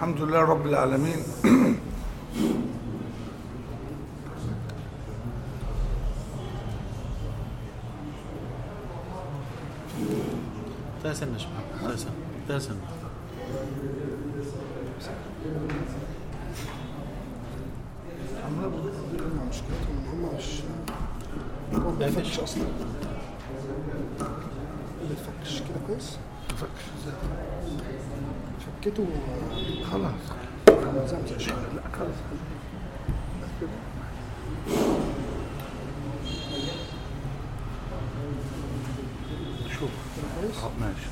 الحمد لله رب العالمين تاسن يا شباب تاسن تاسن مشكلتهم ان هم مش هو ما بيفكش اصلا ما بيفكش كده كويس فكته خلاص مزمزم شويه لا خلاص شوف كده كويس آه، ماشي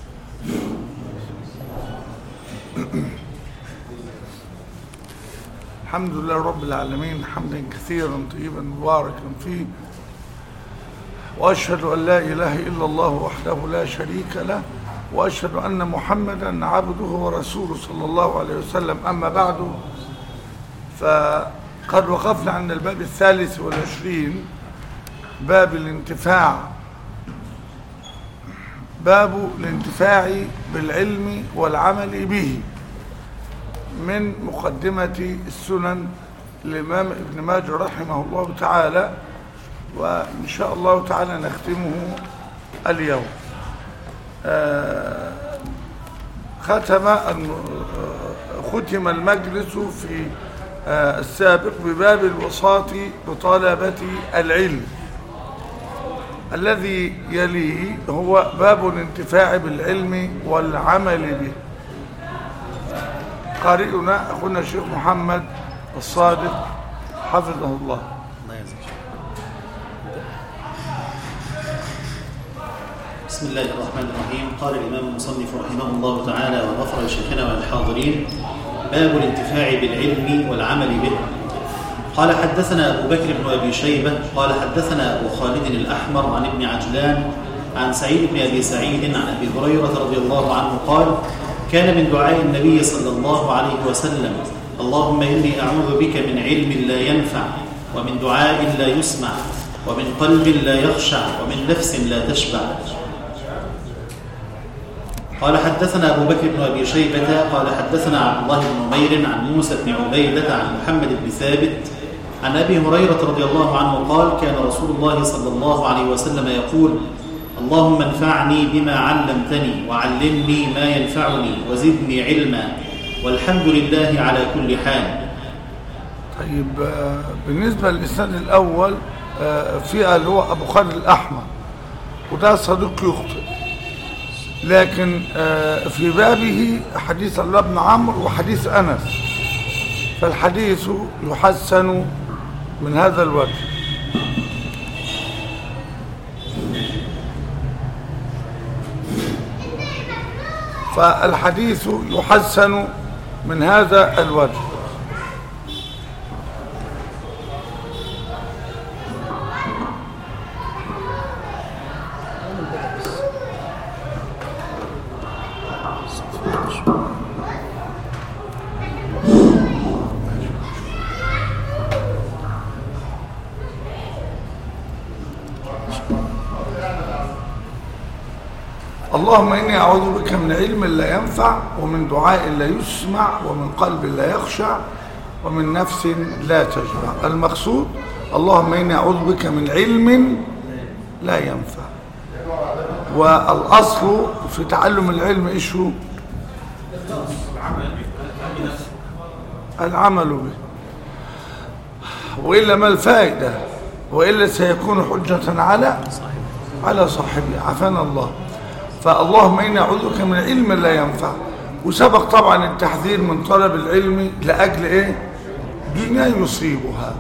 الحمد لله رب العالمين حمدا كثيرا طيبا مباركا فيه واشهد ان لا اله الا الله وحده لا شريك له واشهد ان محمدا عبده ورسوله صلى الله عليه وسلم اما بعد فقد وقفنا عند الباب الثالث والعشرين باب الانتفاع باب الانتفاع بالعلم والعمل به من مقدمة السنن الإمام ابن ماجه رحمه الله تعالى وإن شاء الله تعالى نختمه اليوم آه، ختم الم- آه، ختم المجلس في آه، السابق بباب الوساط بطلبة العلم الذي يليه هو باب الانتفاع بالعلم والعمل به قارئنا أخونا الشيخ محمد الصادق حفظه الله الله يجزيك بسم الله الرحمن الرحيم قال الإمام المصنف رحمه الله تعالى وغفر لشيخنا والحاضرين باب الانتفاع بالعلم والعمل به قال حدثنا أبو بكر بن أبي شيبة قال حدثنا أبو خالد الأحمر عن ابن عجلان عن سعيد بن أبي سعيد عن أبي هريرة رضي الله عنه قال كان من دعاء النبي صلى الله عليه وسلم اللهم إني أعوذ بك من علم لا ينفع ومن دعاء لا يسمع ومن قلب لا يخشع ومن نفس لا تشبع قال حدثنا أبو بكر بن أبي شيبة قال حدثنا عبد الله بن نمير عن موسى بن عبيدة عن محمد بن ثابت عن أبي هريرة رضي الله عنه قال كان رسول الله صلى الله عليه وسلم يقول اللهم انفعني بما علمتني وعلمني ما ينفعني وزدني علما والحمد لله على كل حال طيب آه، بالنسبة للإسناد الأول آه، في اللي هو أبو خالد الأحمر وده صديق يخطئ لكن آه، في بابه حديث الله بن عمرو وحديث أنس فالحديث يحسن من هذا الوجه فالحديث يحسن من هذا الوجه اللهم إني أعوذ بك من علم لا ينفع ومن دعاء لا يسمع ومن قلب لا يخشع ومن نفس لا تشبع المقصود اللهم إني أعوذ بك من علم لا ينفع والأصل في تعلم العلم إيش هو العمل به وإلا ما الفائدة وإلا سيكون حجة على على صاحبه عافانا الله فاللهم إني أعوذ بك من علم لا ينفع وسبق طبعا التحذير من طلب العلم لأجل إيه دنيا يصيبها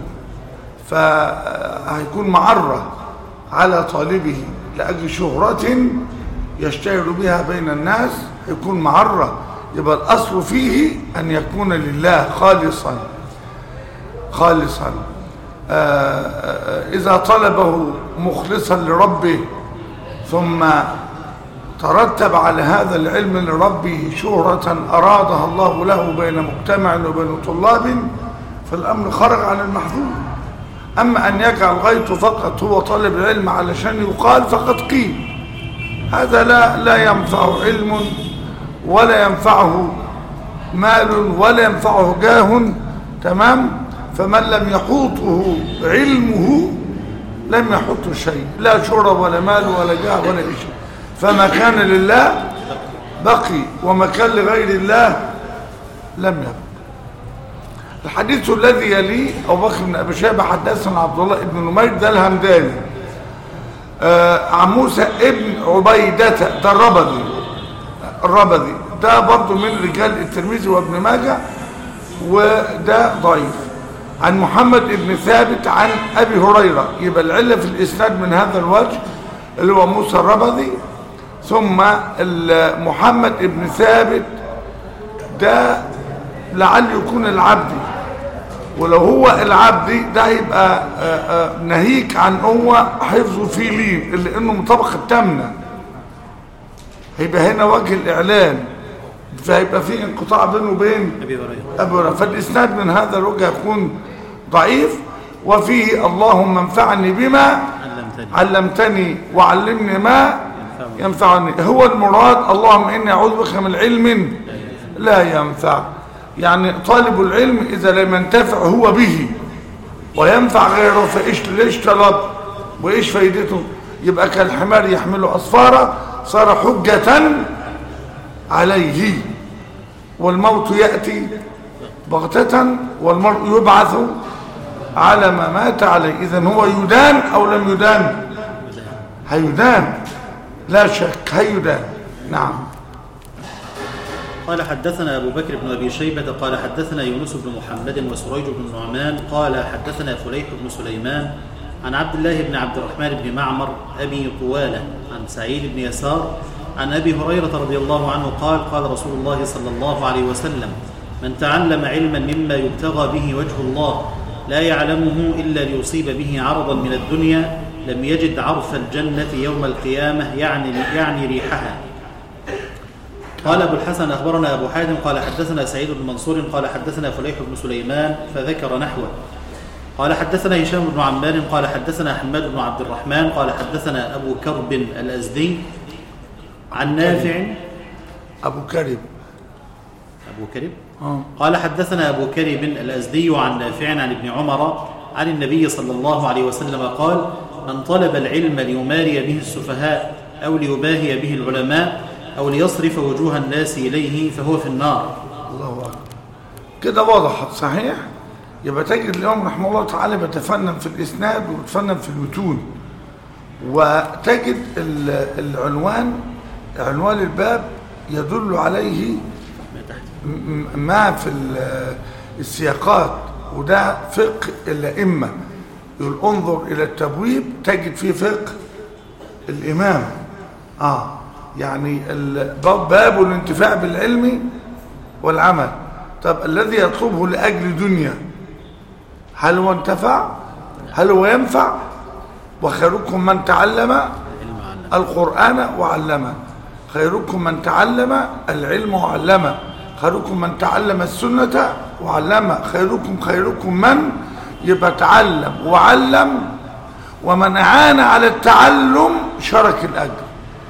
فهيكون معرة على طالبه لأجل شهرة يشتهر بها بين الناس يكون معرة يبقى الأصل فيه أن يكون لله خالصا خالصا آه، آه، إذا طلبه مخلصا لربه ثم ترتب على هذا العلم لربه شهرة أرادها الله له بين مجتمع وبين طلاب فالأمر خرج عن المحظور أما أن يجعل غايته فقط هو طالب العلم علشان يقال فقد قيل هذا لا لا ينفع علم ولا ينفعه مال ولا ينفعه جاه تمام فمن لم يحوطه علمه لم يحوطه شيء لا شرب ولا مال ولا جاه ولا شيء فما كان لله بقي وما كان لغير الله لم يبق الحديث الذي يليه أبو بكر بن أبي شيبة حدثنا عبد الله بن نمير ده الهمداني آه عن موسى ابن عبيدة ده الربذي الربذي ده برضه من رجال الترمذي وابن ماجه وده ضعيف عن محمد بن ثابت عن أبي هريرة يبقى العلة في الإسناد من هذا الوجه اللي هو موسى الربذي ثم ال- محمد بن ثابت ده لعل يكون العبدي ولو هو العبدي ده يبقى آه، آه، ناهيك عن هو حفظه فيه لين اللي انه مطابق التامنه هيبقى هنا وجه الاعلان فهيبقى في انقطاع بينه وبين أبي هريرة ابو هريره فالاسناد من هذا الوجه يكون ضعيف وفيه اللهم انفعني بما علمتني علمتني وعلمني ما ينفعني هو المراد اللهم إني أعوذ بك من علم لا ينفع يعني طالب العلم إذا لم ينتفع هو به وينفع غيره فإيش ليش طلب وإيش فايدته يبقى كالحمار يحمل أصفارا صار حجة عليه والموت يأتي بغتة والمرء يبعث على ما مات عليه إذن هو يدان أو لم يدان هيدان لا شك هيدان نعم قال حدثنا أبو بكر بن أبي شيبة قال حدثنا يونس بن محمد وسريج بن نعمان قال حدثنا فليح بن سليمان عن عبد الله بن عبد الرحمن بن معمر أبي طوالة عن سعيد بن يسار عن أبي هريرة رضي الله عنه قال قال رسول الله صلى الله عليه وسلم من تعلم علما مما يبتغى به وجه الله لا يعلمه إلا ليصيب به عرضا من الدنيا لم يجد عرف الجنة يوم القيامة يعني يعني ريحها قال ابو الحسن اخبرنا ابو حاتم قال حدثنا سعيد بن منصور قال حدثنا فليح بن سليمان فذكر نحوه قال حدثنا هشام بن عمار قال حدثنا حماد بن عبد الرحمن قال حدثنا ابو كرب الازدي عن نافع أبو كريم ابو كرب آه. قال حدثنا ابو كرب الازدي عن نافع عن ابن عمر عن النبي صلى الله عليه وسلم قال من طلب العلم ليماري به السفهاء او ليباهي به العلماء او ليصرف وجوه الناس اليه فهو في النار الله أكبر كده وضحت صحيح يبقى تجد اليوم رحمه الله تعالى بيتفنن في الإسناد وبيتفنن في المتون وتجد ال- العنوان عنوان الباب يدل عليه ما تحت م- ما في ال- السياقات وده فقه الأئمة يقول انظر إلى التبويب تجد فيه فقه الإمام آه يعني ال- باب باب الانتفاع بالعلم والعمل طب الذي يطلبه لأجل دنيا هل هو انتفع هل هو ينفع وخيركم من تعلم علم علم القرآن وعلمه خيركم من تعلم العلم وعلمه خيركم من تعلم السنة وعلمه خيركم خيركم من يبقى تعلم وعلم ومن أعان على التعلم شرك الأجر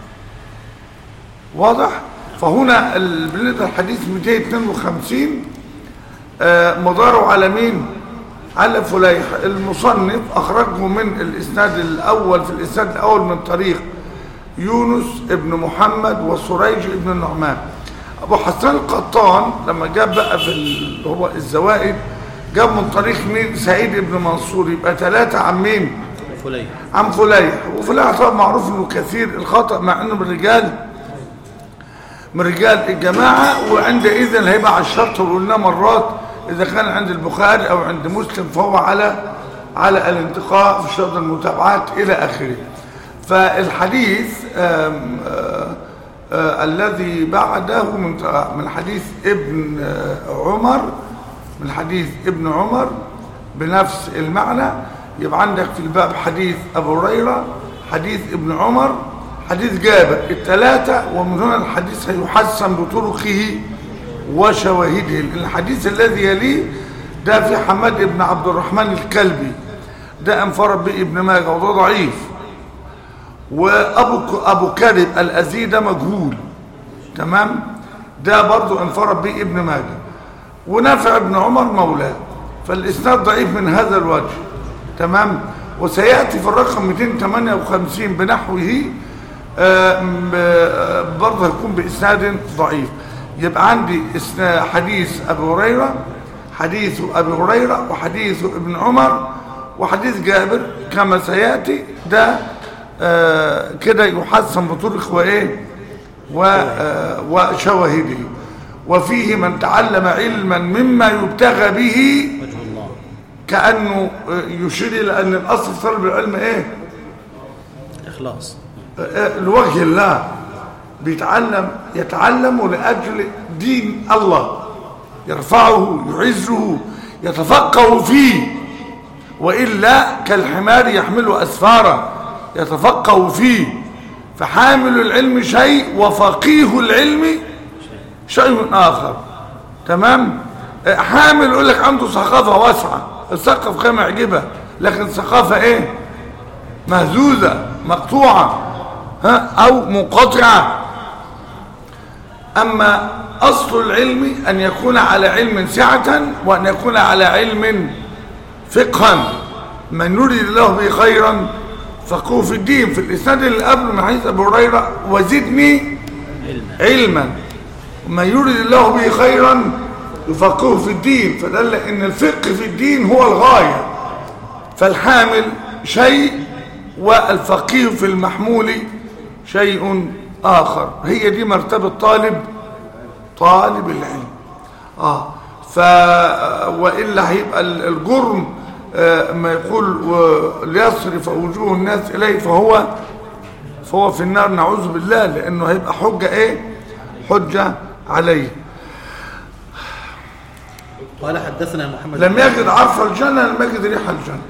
واضح فهنا ال- بالنسبة للحديث 252 آه، مداره على مين على فليح المصنف أخرجه من الإسناد الأول في الإسناد الأول من طريق يونس ابن محمد وسريج ابن النعمان أبو حسن القطان لما جاب بقى في ال- هو الزوائد جاب من طريق مين سعيد ابن منصور يبقى ثلاثة عن مين فليح عن فليح وفليح طبعا معروف انه كثير الخطأ مع انه من الرجال من رجال الجماعة وعندئذ هيبقى على الشرط وقلنا مرات إذا كان عند البخاري أو عند مسلم فهو على على الانتقاء في شرط المتابعات إلى آخره فالحديث آم، آه، آه، الذي بعده من من حديث ابن آه، عمر من حديث ابن عمر بنفس المعنى يبقى عندك في الباب حديث أبو هريرة حديث ابن عمر حديث جابر الثلاثة ومن هنا الحديث هيحسن بطرقه وشواهده الحديث الذي يليه ده في حماد بن عبد الرحمن الكلبي ده انفرد به ابن ماجه وده ضعيف وابو ك- ابو كرب الازي ده مجهول تمام ده برضو انفرد به ابن ماجه ونافع ابن عمر مولاه فالاسناد ضعيف من هذا الوجه تمام وسياتي في الرقم 258 بنحوه آه، م- آه، برضه هيكون باسناد ضعيف يبقى عندي إسنا- حديث ابي هريره حديث ابي هريره وحديث ابن عمر وحديث جابر كما سياتي ده آه، كده يحسن بطرق وايه و- آه، وشواهده وفيه من تعلم علما مما يبتغى به وجه الله كأنه آه، يشير إلى أن الأصل في طلب العلم إيه إخلاص آه، لوجه الله بيتعلم يتعلم لأجل دين الله يرفعه يعزه يتفقه فيه وإلا كالحمار يحمل أسفارا يتفقه فيه فحامل العلم شيء وفقيه العلم شيء آخر تمام آه، حامل يقول لك عنده ثقافة واسعة الثقافة كما يعجبها لكن ثقافة ايه مهزوزة مقطوعة ها او منقطعة اما اصل العلم ان يكون على علم سعة وان يكون على علم فقها من يريد الله به خيرا فقهه في الدين في الاسناد اللي قبل من حديث ابي هريره وزدني علما علما ومن يريد الله به خيرا يفقهه في الدين فدل ان الفقه في الدين هو الغايه فالحامل شيء والفقيه في المحمول شيء اخر هي دي مرتبه طالب طالب العلم اه ف والا هيبقى ال- الجرم آه، ما يقول و- ليصرف وجوه الناس اليه فهو فهو في النار نعوذ بالله لانه هيبقى حجه ايه حجه عليه قال حدثنا محمد لم بن- يجد عرف الجنه لم يجد ريح الجنه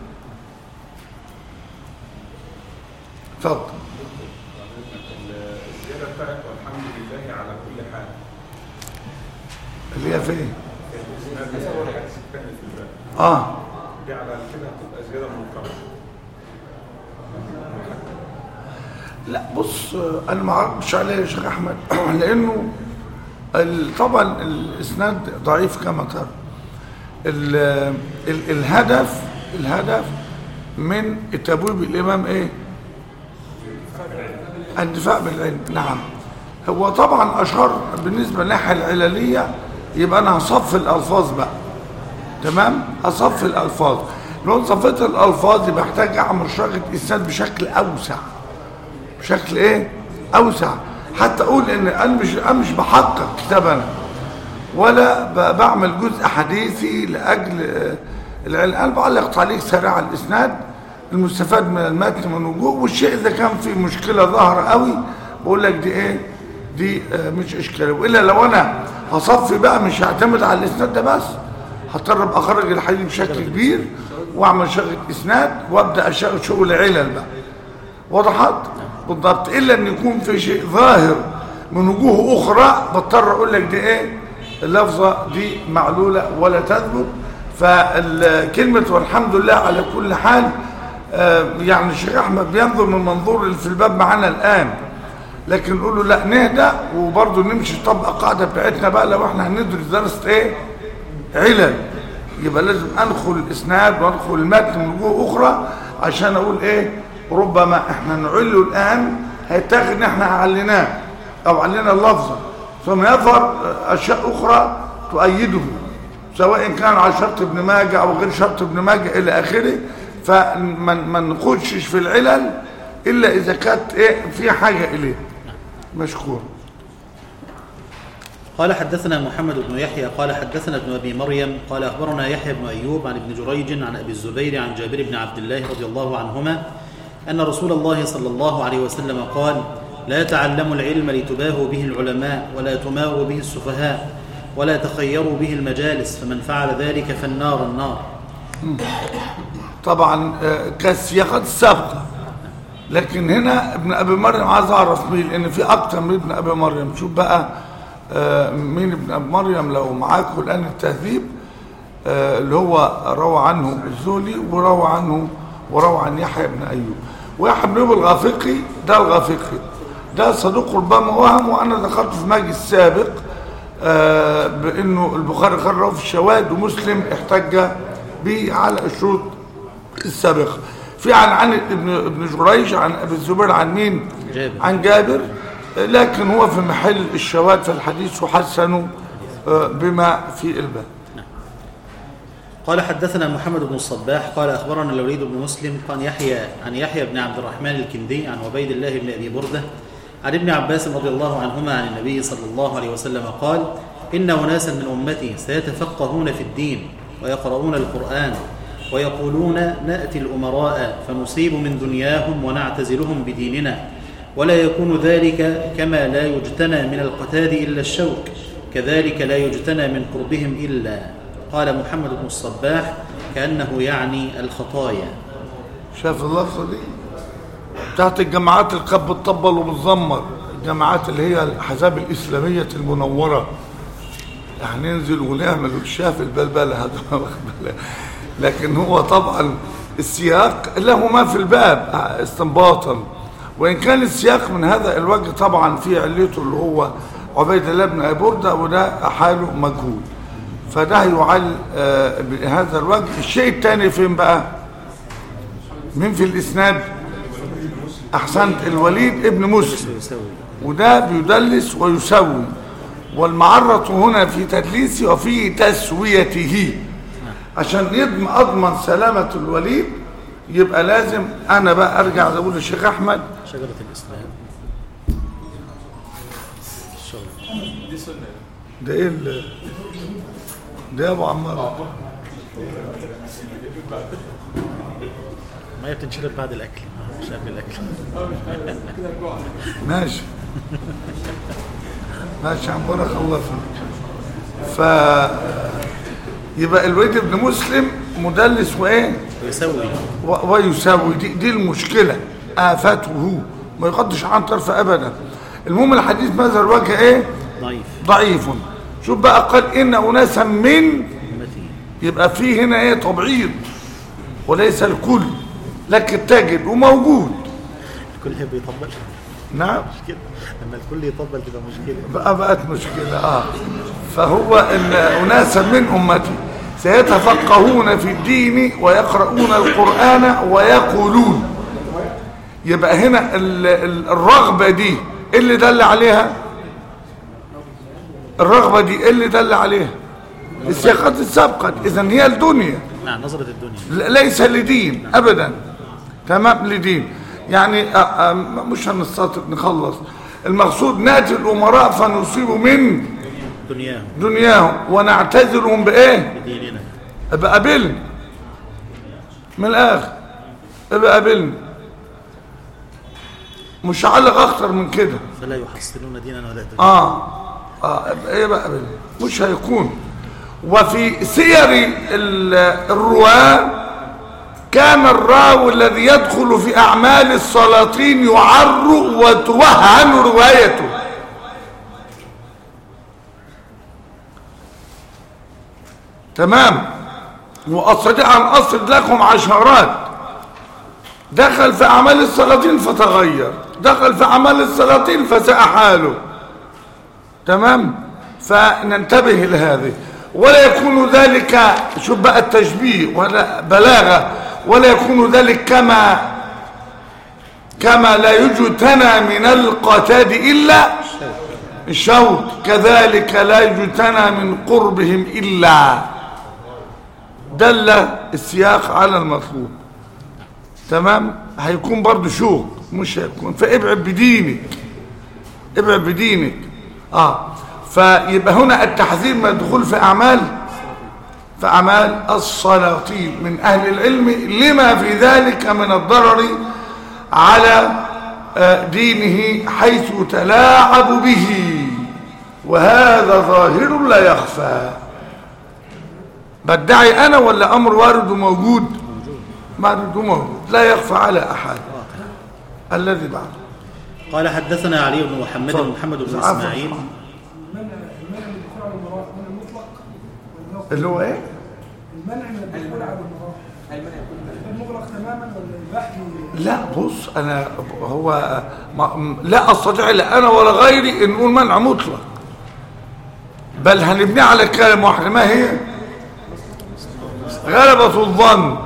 اتفضل الزيادة بتاعت والحمد لله على كل حال اللي هي فين الإسناد الحديث الثاني في الباب اه دي على كده هتبقى زيادة منكرة لا بص آه، انا ما اعرفش عليه يا شيخ احمد لانه ال- طبعا الاسناد ضعيف كما ترى ال- ال- الهدف الهدف من تبويب الامام ايه الدفاع بالعلم نعم هو طبعا اشار بالنسبه للناحيه العلليه يبقى انا هصف الالفاظ بقى تمام اصف الالفاظ لو صفيت الالفاظ يبقى احتاج اعمل شغل اسناد بشكل اوسع بشكل ايه اوسع حتى اقول ان انا مش انا مش بحقق كتاب انا ولا ب- بعمل جزء حديثي لاجل آه، العلم انا بعلق تعليق سريع على الاسناد المستفاد من المتن من وجوه والشيء اذا كان في مشكله ظاهره قوي بقول لك دي ايه دي آه، مش اشكاليه والا لو انا هصفي بقى مش هعتمد على الاسناد ده بس هضطر ابقى اخرج الحديث بشكل كبير واعمل شغل اسناد وابدا اشتغل شغل علل بقى وضحت بالضبط الا ان يكون في شيء ظاهر من وجوه اخرى بضطر اقول لك دي ايه اللفظه دي معلوله ولا تثبت فالكلمه والحمد لله على كل حال آه، يعني الشيخ احمد بينظر من منظور اللي في الباب معانا الان لكن نقول له لا نهدى وبرضه نمشي نطبق القاعده بتاعتنا بقى لو احنا هندرس درس ايه علل يبقى لازم انخل الاسناد وادخل المتن من وجوه اخرى عشان اقول ايه ربما احنا نعله الان هيتاخد ان احنا علناه او علينا اللفظه ثم يظهر اشياء اخرى تؤيده سواء كان على شرط ابن ماجه او غير شرط ابن ماجه الى اخره فما ما نخشش في العلل الا اذا كانت ايه في حاجه اليه مشكور قال حدثنا محمد بن يحيى قال حدثنا ابن ابي مريم قال اخبرنا يحيى بن ايوب عن ابن جريج عن ابي الزبير عن جابر بن عبد الله رضي الله عنهما ان رسول الله صلى الله عليه وسلم قال لا تعلموا العلم لتباهوا به العلماء ولا تماروا به السفهاء ولا تخيروا به المجالس فمن فعل ذلك فالنار النار طبعا آه، كالسياقات السابقة لكن هنا ابن ابي مريم عايز اعرف مين لان في اكتر من ابن ابي مريم شوف بقى آه، مين ابن ابي مريم لو معاكم الان التهذيب آه، اللي هو روى عنه الزولي وروى عنه وروى عن يحيى بن ايوب ويحيى بن ايوب الغافقي ده الغافقي ده صدوق ربما وهم وانا ذكرته في مجلس سابق آه، بانه البخاري خرجه في الشواهد ومسلم احتج به على الشروط السابقه في عن عن ابن ابن جريج عن ابي الزبير عن مين جابر. عن جابر آه، لكن هو في محل الشواهد في الحديث وحسنوا آه، بما في الباب قال حدثنا محمد بن الصباح قال اخبرنا الوليد بن مسلم قال يحيى عن يحيى بن عبد الرحمن الكندي عن عبيد الله بن ابي برده عن ابن عباس رضي الله عنهما عن النبي صلى الله عليه وسلم قال ان اناسا من امتي سيتفقهون في الدين ويقرؤون القران ويقولون ناتي الامراء فنصيب من دنياهم ونعتزلهم بديننا ولا يكون ذلك كما لا يجتنى من القتاد الا الشوك كذلك لا يجتنى من قربهم الا قال محمد بن الصباح كانه يعني الخطايا شاف اللفظه دي بتاعت الجماعات اللي كانت بتطبل وبتزمر الجماعات اللي هي الاحزاب الاسلاميه المنوره يعني ننزل ونعمل وتشاف البلبله هذا واخد بالك. لكن هو طبعا السياق له ما في الباب استنباطا وان كان السياق من هذا الوجه طبعا في علته اللي هو عبيد الله بن ابي برده وده حاله مجهول فده يعل آه، بهذا الوجه الشيء الثاني فين بقى مين في الاسناد احسنت الوليد ابن مسلم يسوي وده بيدلس ويسوي والمعرة هنا في تدليسه وفي تسويته عشان يضمن اضمن سلامة الوليد يبقى لازم انا بقى ارجع اقول للشيخ احمد شجره الاسلام الشجرة. ده ايه ال- ده يا ابو عمار ما هي بتنشرب بعد الاكل آه، مش قبل الاكل ماشي ماشي عم بارك الله فيك ف يبقى الوليد بن مسلم مدلس وايه ويسوي و- ويساوي دي, دي المشكلة آفته ما يقدش عن طرف أبدا المهم الحديث ماذا الوجه إيه ضعيف ضعيف شوف بقى قال إن أناسا من امتي يبقى فيه هنا إيه تبعيض وليس الكل لكن تجد وموجود الكل يحب يطبل نعم كده لما الكل يطبل تبقى مشكله بقى بقت مشكلة آه فهو إن أناسا من أمتي سيتفقهون في الدين ويقرؤون القرآن ويقولون يبقى هنا ال- ال- الرغبة دي إيه اللي دل عليها الرغبة دي إيه اللي دل عليها السياقات السابقة إذا هي الدنيا نعم نظره الدنيا ل- ليس لدين ابدا تمام لدين يعني آه، آه، مش هنستطيع نخلص المقصود ناتي الامراء فنصيب من دنياهم دنياهم ونعتذرهم بايه بديننا ابقى قابلني من الاخر ابقى قابلني مش هعلق اكتر من كده فلا يحصلون دينا ولا دنيا اه اه ابقى ايه بقى قابلني مش هيكون وفي سير ال- الرواه كان الراوي الذي يدخل في اعمال السلاطين يعر وتوهن روايته تمام واستطيع ان اصل لكم عشرات دخل في اعمال السلاطين فتغير دخل في اعمال السلاطين فساء حاله تمام فننتبه لهذه ولا يكون ذلك شوف بقى التشبيه ولا بلاغه ولا يكون ذلك كما كما لا يجتنى من القتاد الا الشوك كذلك لا يجتنى من قربهم الا دل السياق على المطلوب تمام هيكون برضو شوق مش هيكون فابعد بدينك ابعد بدينك اه فيبقى هنا التحذير من الدخول في اعمال في اعمال السلاطين من اهل العلم لما في ذلك من الضرر على آه، دينه حيث تلاعب به وهذا ظاهر لا يخفى بدعي انا ولا امر وارد وموجود وارد وموجود لا يخفى على احد الذي بعده قال حدثنا علي بن محمد اتفضل. محمد بن عفوا. اسماعيل المنع المنع من الدخول على المراه من المطلق والمغلق اللي هو ايه المنع من الدخول على المراه المغلق تماما ولا البحث لا بص انا هو ما لا استطيع لا انا ولا غيري ان نقول منع مطلق بل هنبني على كلمة واحدة ما هي غلبة الظن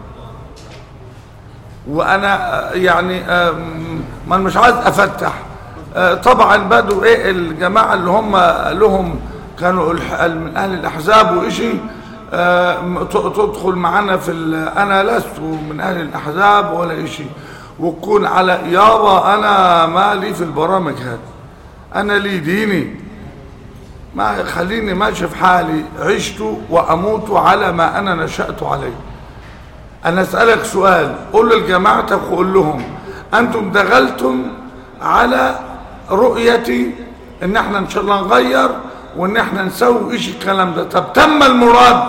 وانا آه، يعني آه، م- ما أنا مش عايز افتح آه، طبعا بدوا ايه الجماعه اللي هم لهم كانوا الح- من اهل الاحزاب وإشي آه، م- ت- تدخل معنا في ال- انا لست من اهل الاحزاب ولا إشي وتكون على يابا انا مالي في البرامج هذه انا لي ديني ما خليني ماشي في حالي عشت واموت على ما انا نشأت عليه انا اسالك سؤال قول لجماعتك وقول لهم انتم دخلتم على رؤيتي ان احنا ان شاء الله نغير وان احنا نسوي ايش الكلام ده طب تم المراد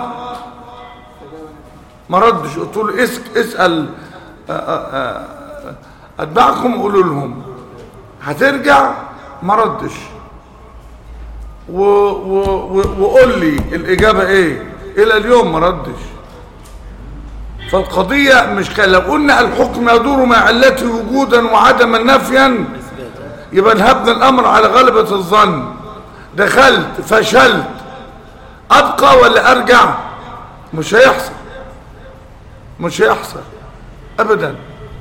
ما ردش قلت له اسك اسال آه، آه، آه، اتباعكم وقولوا لهم هترجع ما ردش و و و وقول لي الاجابه ايه الى اليوم ما ردش فالقضية مش كان لو قلنا الحكم يدور مع علته وجودا وعدما نفيا يبقى نهبنا الأمر على غلبة الظن دخلت فشلت أبقى ولا أرجع مش هيحصل مش هيحصل أبدا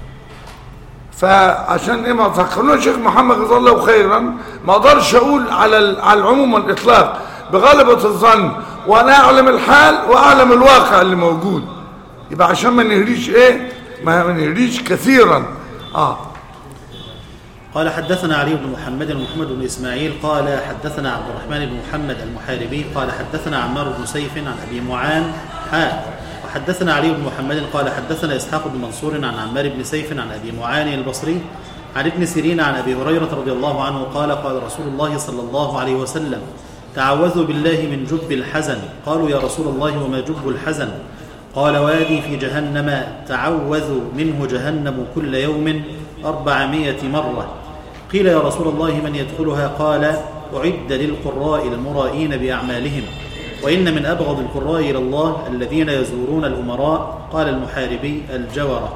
فعشان ايه ما فكرنا الشيخ محمد جزاه الله خيرا ما اقدرش اقول على ال- على العموم والاطلاق بغلبه الظن وانا اعلم الحال واعلم الواقع اللي موجود يبقى عشان ما نهريش ايه ما ما نهريش كثيرا اه قال حدثنا علي بن محمد ومحمد بن اسماعيل قال حدثنا عبد الرحمن بن محمد المحاربي قال حدثنا عمار بن سيف عن ابي معان حاء وحدثنا علي بن محمد قال حدثنا اسحاق بن منصور عن عمار بن سيف عن ابي معان البصري عن ابن سيرين عن ابي هريره رضي الله عنه قال قال رسول الله صلى الله عليه وسلم تعوذوا بالله من جب الحزن قالوا يا رسول الله وما جب الحزن قال وادي في جهنم تعوذ منه جهنم كل يوم أربعمائة مرة قيل يا رسول الله من يدخلها قال أعد للقراء المرائين بأعمالهم وإن من أبغض القراء إلى الله الذين يزورون الأمراء قال المحاربي الجورة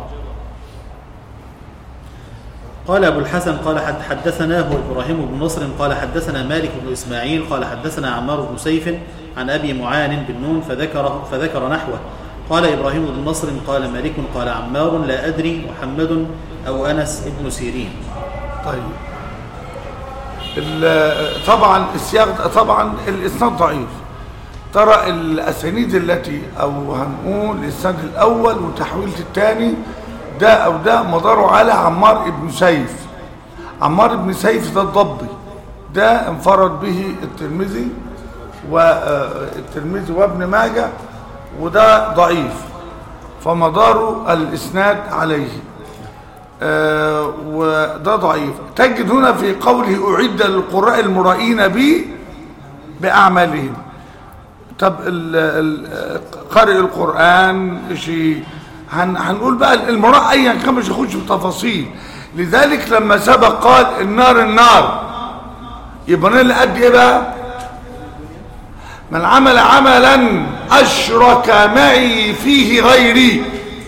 قال أبو الحسن قال حد حدثناه إبراهيم بن نصر قال حدثنا مالك بن إسماعيل قال حدثنا عمار بن سيف عن أبي معان بن نون فذكر, فذكر نحوه قال إبراهيم بن نصر قال مالك قال عمار لا أدري محمد أو أنس بن سيرين طيب ال- طبعا السياق ده- طبعا الاسناد ضعيف ترى الاسانيد التي او هنقول الاسناد الاول وتحويله الثاني ده او ده مداره على عمار بن سيف عمار بن سيف ده الضبي ده انفرد به الترمذي والترمذي وابن ماجه وده ضعيف فمدار الاسناد عليه آه، وده ضعيف تجد هنا في قوله أعد للقراء المرائين بي بأعمالهم طب ال- ال- قارئ القرآن شيء هن هنقول بقى المراء أيا كان مش هيخش في تفاصيل لذلك لما سبق قال النار النار يبقى انا اللي قد ايه بقى من عمل عملا أشرك معي فيه غيري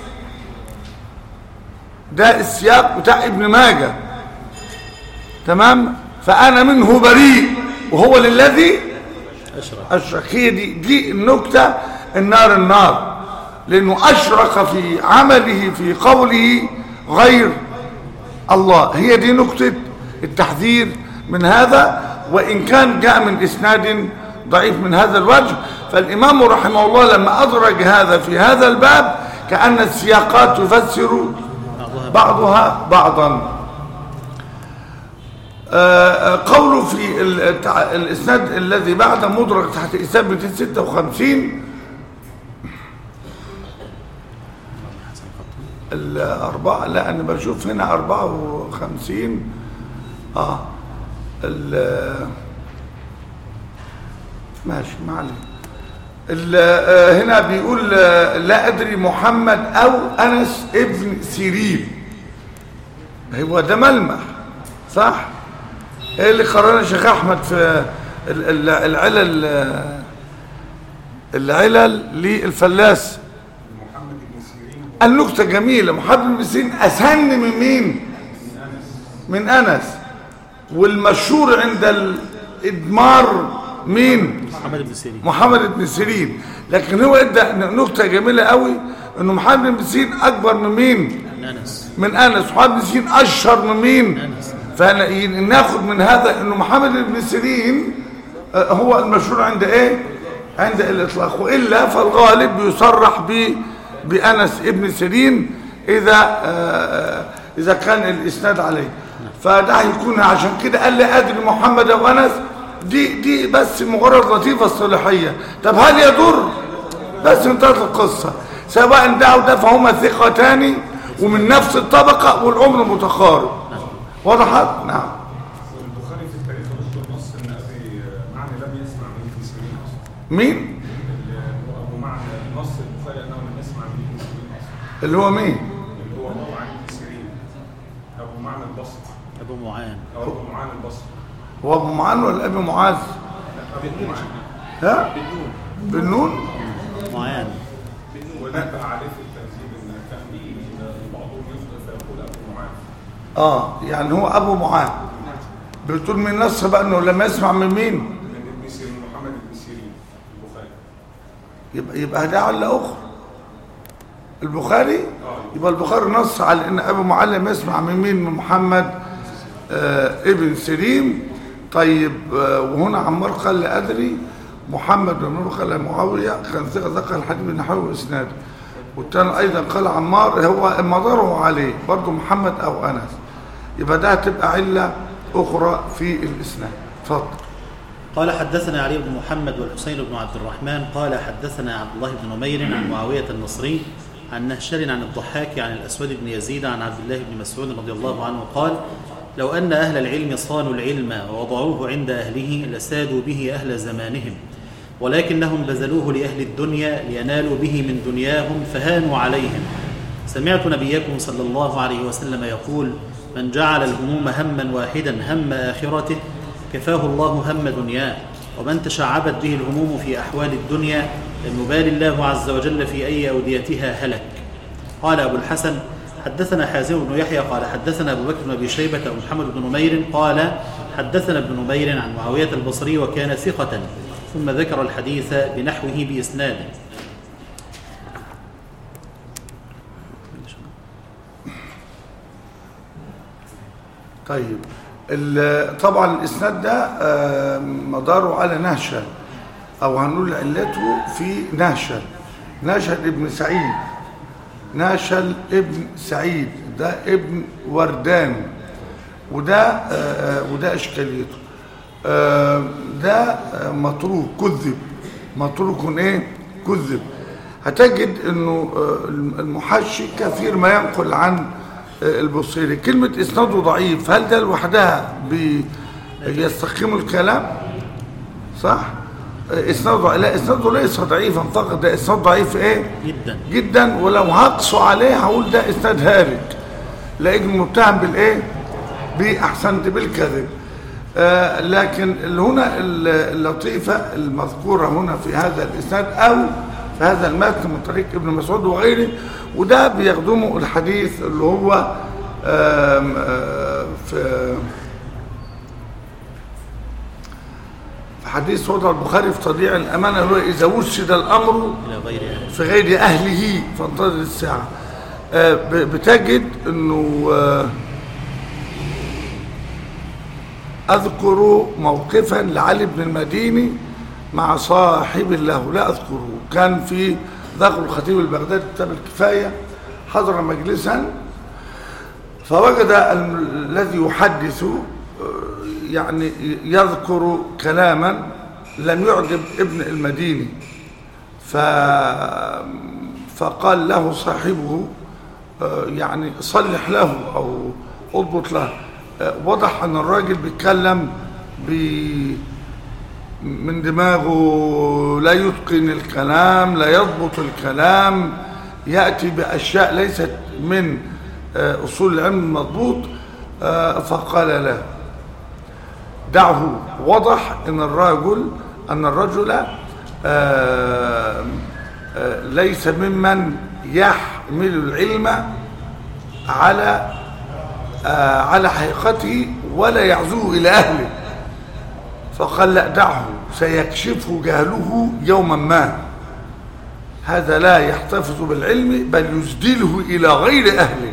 ده السياق بتاع ابن ماجه تمام فانا منه بريء وهو للذي أشرف اشرك هي دي دي النكته النار النار لانه اشرك في عمله في قوله غير الله هي دي نكته التحذير من هذا وان كان جاء من اسناد ضعيف من هذا الوجه فالامام رحمه الله لما ادرج هذا في هذا الباب كان السياقات تفسر بعضها بعضها بعضا آه، آه، قوله في ال- التع- الاسناد الذي بعد مدرك تحت اسناد 256 الأربعة لا أنا بشوف هنا أربعة وخمسين آه ال- ماشي ما علينا ال- آه، هنا بيقول آه، لا أدري محمد أو أنس ابن سيرين هو ده ملمح صح ايه اللي قرانا الشيخ احمد في ال- ال- العلل آه، العلل للفلاس محمد بن سيرين النكته جميله محمد بن سيرين اسهن من مين من انس والمشهور عند الادمار مين محمد بن سيرين محمد بن سيرين لكن هو ادى نكته جميله قوي انه محمد بن سيرين اكبر من مين انس من انس محمد بن سيرين اشهر من مين انس فناخد من هذا انه محمد بن سيرين آه، هو المشهور عند ايه عند الاطلاق والا فالغالب يصرح ب بانس ابن سيرين اذا آه، اذا كان الاسناد عليه فده هيكون عشان كده قال لي ادري محمد وانس دي دي بس مجرد لطيفه اصطلاحيه طب هل يضر بس انتهت القصه سواء ده وده فهما ثقتان ومن نفس الطبقه والعمر متقارب وضحت نعم البخاري في التاريخ ذكر نص ان ابي معنى لم يسمع من ابن سيرين اصلا مين اللي هو ابو معنى نص البخاري انه لم يسمع من ابن سيرين اصلا اللي هو مين اللي هو روى عن ابن سيرين ابو معنى البصري ابو معان او ابو معان البصري هو ابو معاذ ولا ابي معاذ ابو معان ها بالنون معان ونبه عليه في التنزيل ان كان إن بعضهم يخطئ فيقول ابو معان اه يعني هو ابو معاذ بتقول من نص بقى انه لما يسمع من مين من ابن سيرين محمد بن سيرين البخاري يبقى يبقى ده علة اخرى البخاري يبقى البخاري نص على ان ابو معاذ لم يسمع من مين من محمد آه ابن سيرين طيب آه وهنا عمار قال لا ادري محمد بن نور قال معاويه كان ثقه ذكر الحديث بنحو واسناده والثاني ايضا قال عمار هو مداره عليه برضه محمد او انس يبقى ده هتبقى عله اخرى في الاسناد اتفضل قال حدثنا علي بن محمد والحسين بن عبد الرحمن قال حدثنا عبد الله بن نمير عن معاوية النصري عن نهشل عن الضحاك عن الأسود بن يزيد عن عبد الله بن مسعود رضي الله عنه قال لو أن أهل العلم صانوا العلم ووضعوه عند أهله لسادوا به أهل زمانهم ولكنهم بذلوه لأهل الدنيا لينالوا به من دنياهم فهانوا عليهم سمعت نبيكم صلى الله عليه وسلم يقول من جعل الهموم هما واحدا هم آخرته كفاه الله هم دنياه ومن تشعبت به الهموم في أحوال الدنيا لم يبال الله عز وجل في أي أوديتها هلك قال أبو الحسن حدثنا حازم بن يحيى قال حدثنا أبو بكر بن أبي شيبة ومحمد بن نمير قال حدثنا ابن نمير عن معاوية البصري وكان ثقة ثم ذكر الحديث بنحوه بإسناده طيب ال- طبعا الاسناد ده آه، مداره على نهشل او هنقول علته في نهشل نهشل ابن سعيد نهشل ابن سعيد ده ابن وردان وده آه، آه، وده اشكاليته آه، ده آه، متروك كذب متروك ايه كذب هتجد انه آه، المحشي كثير ما ينقل عن آه، البصيري كلمة اسناده ضعيف هل ده لوحدها بيستقيم الكلام صح آه، اسناده ضعيف. لا اسناده ليس ضعيفا فقط ده اسناد ضعيف ايه جدا جدا ولو هقصوا عليه هقول ده اسناد هارج لانه متهم بالايه باحسنت بالكذب آه لكن اللي هنا ال- اللطيفه المذكوره هنا في هذا الاسناد او في هذا المتن من طريق ابن مسعود وغيره وده بيخدمه الحديث اللي هو آم، آه في في حديث وضع البخاري في تضييع الامانه هو اذا وسد الامر إلى غير أهل في غير أهله فانتظر الساعة آه، ب- بتجد أنه آه، أذكر موقفا لعلي بن المديني مع صاحب له لا أذكره كان في ذكر الخطيب البغدادي كتاب الكفاية حضر مجلسا فوجد الم- الذي يحدث آه، يعني يذكر كلاما لم يعجب ابن المديني ف... فقال له صاحبه آه، يعني صلح له او اضبط له آه، وضح ان الراجل بيتكلم ب من دماغه لا يتقن الكلام لا يضبط الكلام ياتي باشياء ليست من آه، اصول العلم المضبوط آه، فقال له دعه وضح ان الرجل ان الرجل آه، آه، ليس ممن يحمل العلم على آه، على حقيقته ولا يعزوه الى اهله فقال لا دعه سيكشفه جهله يوما ما هذا لا يحتفظ بالعلم بل يسدله إلى غير أهله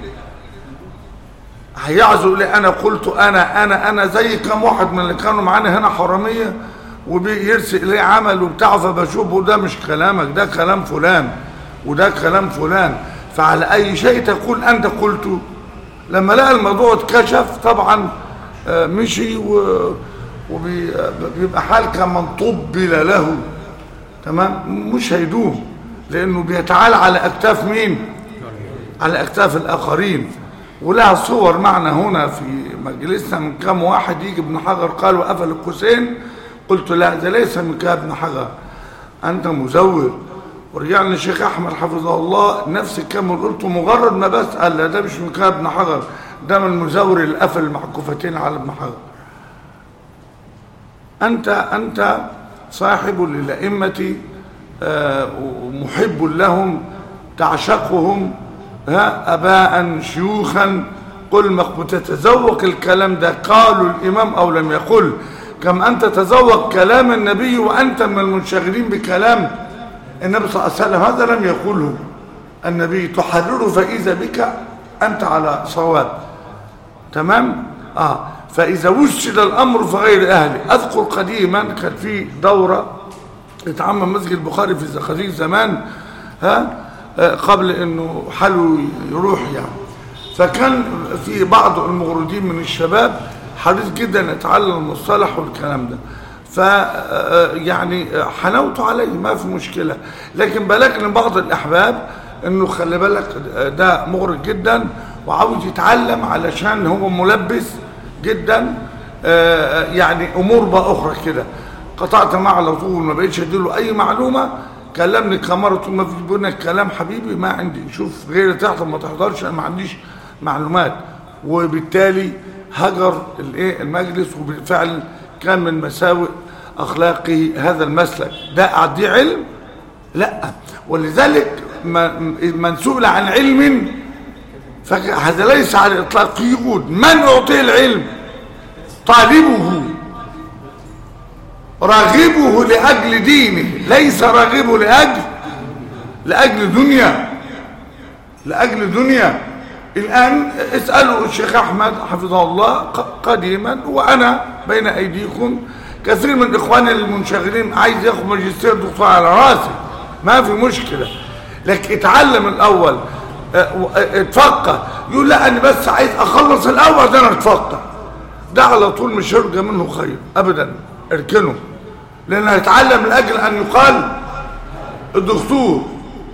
هيعزو لي أنا قلت أنا أنا أنا زي كم واحد من اللي كانوا معانا هنا حرامية وبيرسل إليه عمل وبتاع فبشوفه ده مش كلامك ده كلام فلان وده كلام فلان فعلى أي شيء تقول أنت قلته لما لقى الموضوع اتكشف طبعا آه، مشي و- وبي- آه، بيبقى حال كمن طبل له تمام مش هيدوم لانه بيتعالى على اكتاف مين على اكتاف الاخرين ولها صور معنا هنا في مجلسنا من كام واحد يجي ابن حجر قال وقفل القوسين قلت لا ده ليس من كده ابن حجر انت مزور ورجعنا الشيخ احمد حفظه الله نفس الكلام اللي قلته مجرد ما بسال لا ده مش من كده ابن حجر ده من المزور اللي قفل المعكوفتين على ابن حجر أنت أنت صاحب للأئمة آه، ومحب لهم تعشقهم ها أباء شيوخا قل ما بتتذوق الكلام ده قالوا الإمام أو لم يقل كم أنت تذوق كلام النبي وأنت من المنشغلين بكلام النبي صلى الله عليه وسلم هذا لم يقوله النبي تحرره فإذا بك أنت على صواب تمام اه فاذا وسد الامر في غير اهله اذكر قديما كان في دوره اتعمل مسجد البخاري في الزقازيق زمان ها آه، قبل انه حلو يروح يعني فكان في بعض المغردين من الشباب حريص جدا يتعلم المصطلح والكلام ده ف آه، يعني حنوت عليه ما في مشكله لكن بلغني بعض الاحباب انه خلي بالك ده مغرق جدا وعاوز يتعلم علشان هو ملبس جدا آه، يعني امور بقى اخرى كده قطعت معه على طول ما بقتش اديله اي معلومه كلمني كمره طول ما في بينك كلام حبيبي ما عندي شوف غير تحت ما تحضرش انا ما عنديش معلومات وبالتالي هجر الايه المجلس وبالفعل كان من مساوئ اخلاقه هذا المسلك ده اعطيه علم لا ولذلك ما- من سئل عن علم فهذا ليس على الاطلاق يقول من اعطي العلم طالبه راغبه لاجل دينه ليس راغبه لاجل لاجل دنيا لاجل دنيا الان اسالوا الشيخ احمد حفظه الله ق- قديما وانا بين ايديكم كثير من اخواني المنشغلين عايز ياخد ماجستير دكتور على راسي ما في مشكله لكن اتعلم الاول اه، و- اه، اتفقه يقول لا انا بس عايز اخلص الاول ده انا اتفقه ده على طول مش يرجى منه خير ابدا اركنه لانه هيتعلم لاجل ان يقال الدكتور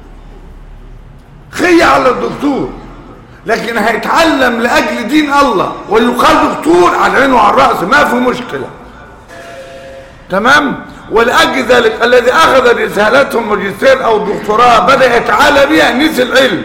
خي على الدكتور لكن هيتعلم لاجل دين الله ويقال دكتور على عينه وعلى الراس ما في مشكله تمام ولاجل ذلك الذي اخذ رسالته ماجستير او دكتوراه بدا يتعالى بها نسي العلم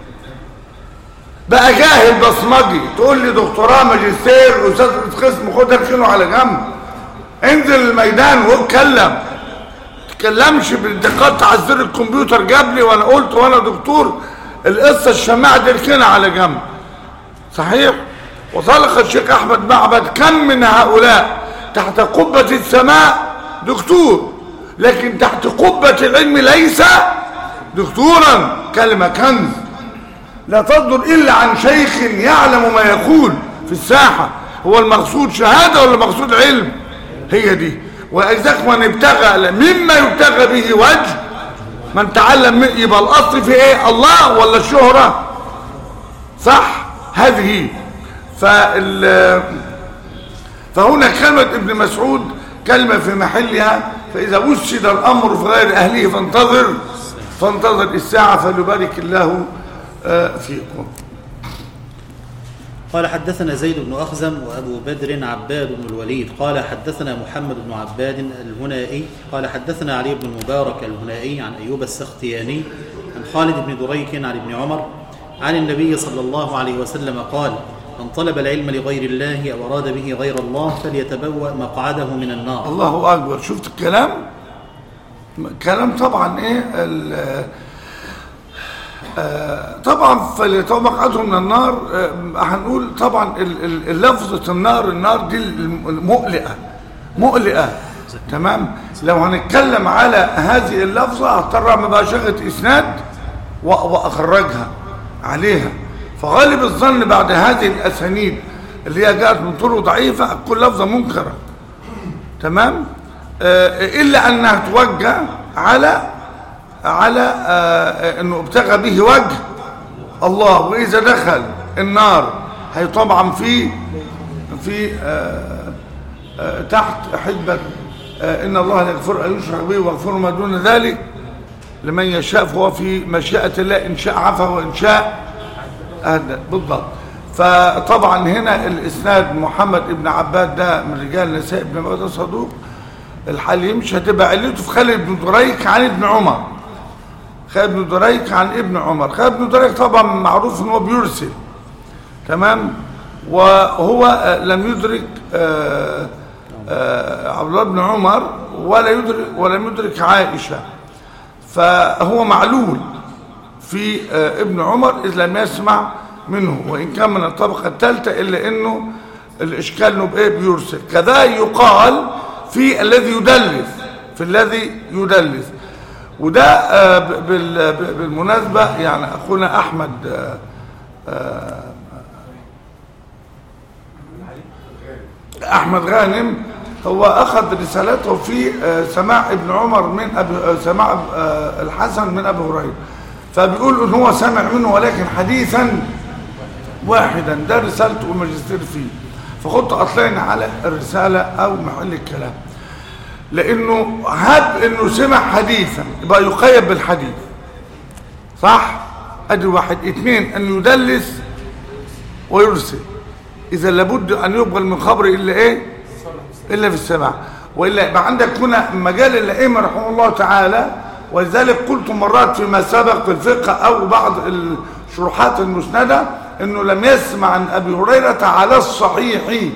بقى جاهل بصمجي تقول لي دكتوراه ماجستير استاذ قسم خد اركنه على جنب انزل الميدان واتكلم تكلمش بالدقات على زر الكمبيوتر جاب لي وانا قلت وانا دكتور القصه الشماعه دي اركنها على جنب صحيح وطلق الشيخ احمد معبد كم من هؤلاء تحت قبه السماء دكتور لكن تحت قبه العلم ليس دكتورا كلمه كنز لا تصدر الا عن شيخ يعلم ما يقول في الساحه هو المقصود شهاده ولا المقصود علم هي دي واجزاك من ابتغى مما يبتغى به وجه من تعلم من- يبقى الاصل في ايه الله ولا الشهره صح هذه فال فهنا كلمة ابن مسعود كلمة في محلها فإذا وسد الأمر في غير أهله فانتظر فانتظر الساعة فليبارك الله آه، فيكم قال حدثنا زيد بن أخزم وأبو بدر عباد بن الوليد قال حدثنا محمد بن عباد الهنائي قال حدثنا علي بن المبارك الهنائي عن أيوب السختياني عن خالد بن دريك عن ابن عمر عن النبي صلى الله عليه وسلم قال من طلب العلم لغير الله أو أراد به غير الله فليتبوأ مقعده من النار الله أكبر شفت الكلام كلام طبعا ايه ال- آه، طبعا فليتوب مقعده من النار آه، هنقول طبعا ال- ال- اللفظة النار النار دي المقلقة مقلقة تمام لو هنتكلم على هذه اللفظة هضطر اعمل بقى شغلة اسناد و- واخرجها عليها فغالب الظن بعد هذه الاسانيد اللي هي جاءت من طرق ضعيفة كل لفظة منكرة تمام آه الا انها توجه على على آه انه ابتغى به وجه الله واذا دخل النار هي طبعا في في آه آه تحت حجبة آه ان الله لا يغفر ان يشرك به ويغفر ما دون ذلك لمن يشاء فهو في مشيئة الله ان شاء عفا وان شاء أهدى بالضبط فطبعا هنا الاسناد محمد ابن عباد ده من رجال نساء ابن عباد صدوق الحال يمشي هتبقى علته في خالد بن دريك عن ابن عمر خالد بن دريك عن ابن عمر خالد بن دريك طبعا معروف ان هو بيرسل تمام وهو آه، لم يدرك آه، آه، عبد الله بن عمر ولا يدرك ولم يدرك عائشه فهو معلول في آه، ابن عمر إذ لم يسمع منه وإن كان من الطبقة الثالثة إلا أنه الإشكال أنه بإيه بيرسل كذا يقال في الذي يدلس في الذي يدلس وده آه، ب- بال- ب- بالمناسبة يعني أخونا أحمد آه، احمد غانم هو اخذ رسالته في آه، سماع ابن عمر من أبي آه، سماع آه، الحسن من ابي هريره فبيقول ان هو سمع منه ولكن حديثا واحدا ده رسالته والماجستير فيه فكنت اطلعنا على الرساله او محل الكلام لانه هب انه سمع حديثا يبقى يقيد بالحديث صح ادي واحد اثنين ان يدلس ويرسل اذا لابد ان يقبل من خبر الا ايه الا في السماع والا يبقى عندك هنا مجال الائمه رحمه الله تعالى ولذلك قلت مرات فيما سبق في الفقه او بعض الشروحات المسنده انه لم يسمع عن ابي هريره على الصحيح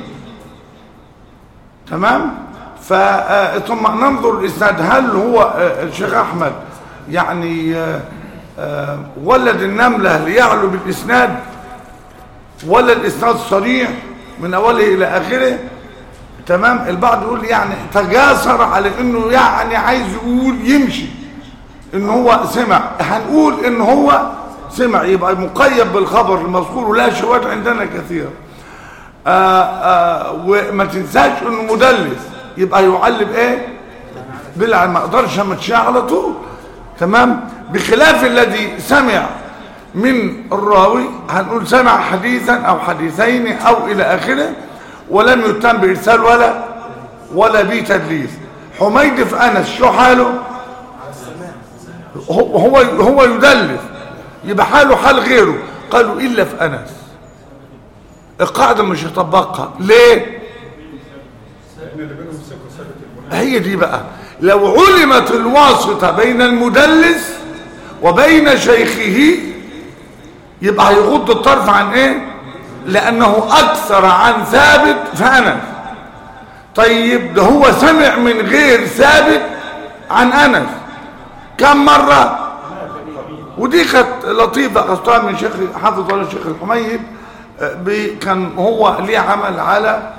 تمام ف آه، ثم ننظر الاسناد هل هو آه، الشيخ احمد يعني آه، آه، ولد النمله ليعلو بالاسناد ولا الاسناد صريح من اوله الى اخره تمام البعض يقول يعني تجاسر على انه يعني عايز يقول يمشي ان هو سمع هنقول ان هو سمع يبقى مقيد بالخبر المذكور ولا شواهد عندنا كثيرة آآ آآ وما تنساش انه مدلس يبقى يعلم ايه بلا ما اقدرش امشيها على طول تمام بخلاف الذي سمع من الراوي هنقول سمع حديثا او حديثين او الى اخره ولم يتم بارسال ولا ولا بتدليس حميد في انس شو حاله هو هو هو يدلس يبقى حاله حال غيره قالوا الا في انس القاعده مش هطبقها ليه هي دي بقى لو علمت الواسطه بين المدلس وبين شيخه يبقى هيغض الطرف عن ايه لانه اكثر عن ثابت فانس طيب ده هو سمع من غير ثابت عن انس كم مره ودي كانت لطيفه قصتها من شيخ حافظ ولا شيخ الحميد آه، بي- كان هو ليه عمل على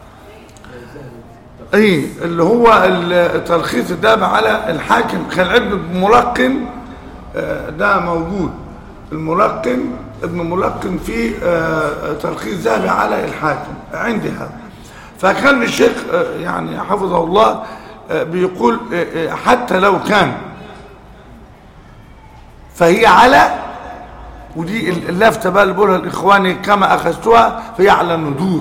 ايه اللي هو التلخيص الدابع على الحاكم كان ابن ملقن آه، ده موجود الملقن ابن ملقن في آه، تلخيص ذهبي على الحاكم عندي هذا فكان الشيخ آه، يعني حفظه الله آه، بيقول آه، آه، حتى لو كان فهي على ودي اللافته بقى اللي بقولها لاخواني كما اخذتها فهي على الندور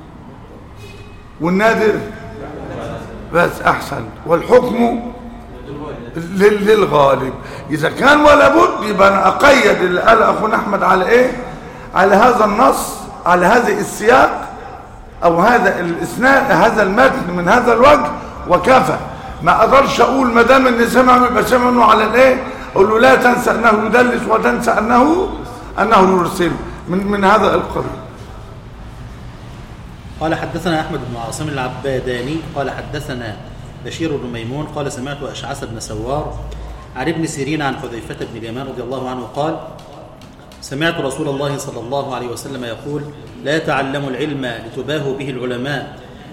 والنادر بس احسن والحكم لل- للغالب اذا كان ولا بد يبقى انا اقيد اللي قال اخونا احمد على ايه على هذا النص على هذا السياق او هذا الاسناد هذا المتن من هذا الوجه وكفى ما اقدرش اقول ما دام ان سمع يبقى سمع منه على الايه اقول له لا تنسى انه يدلس وتنسى انه انه يرسل من من هذا القبيل قال حدثنا احمد بن عاصم العباداني قال حدثنا بشير بن ميمون قال سمعت اشعث بن سوار عن ابن سيرين عن حذيفه بن اليمان رضي الله عنه قال سمعت رسول الله صلى الله عليه وسلم يقول لا تعلموا العلم لتباهوا به العلماء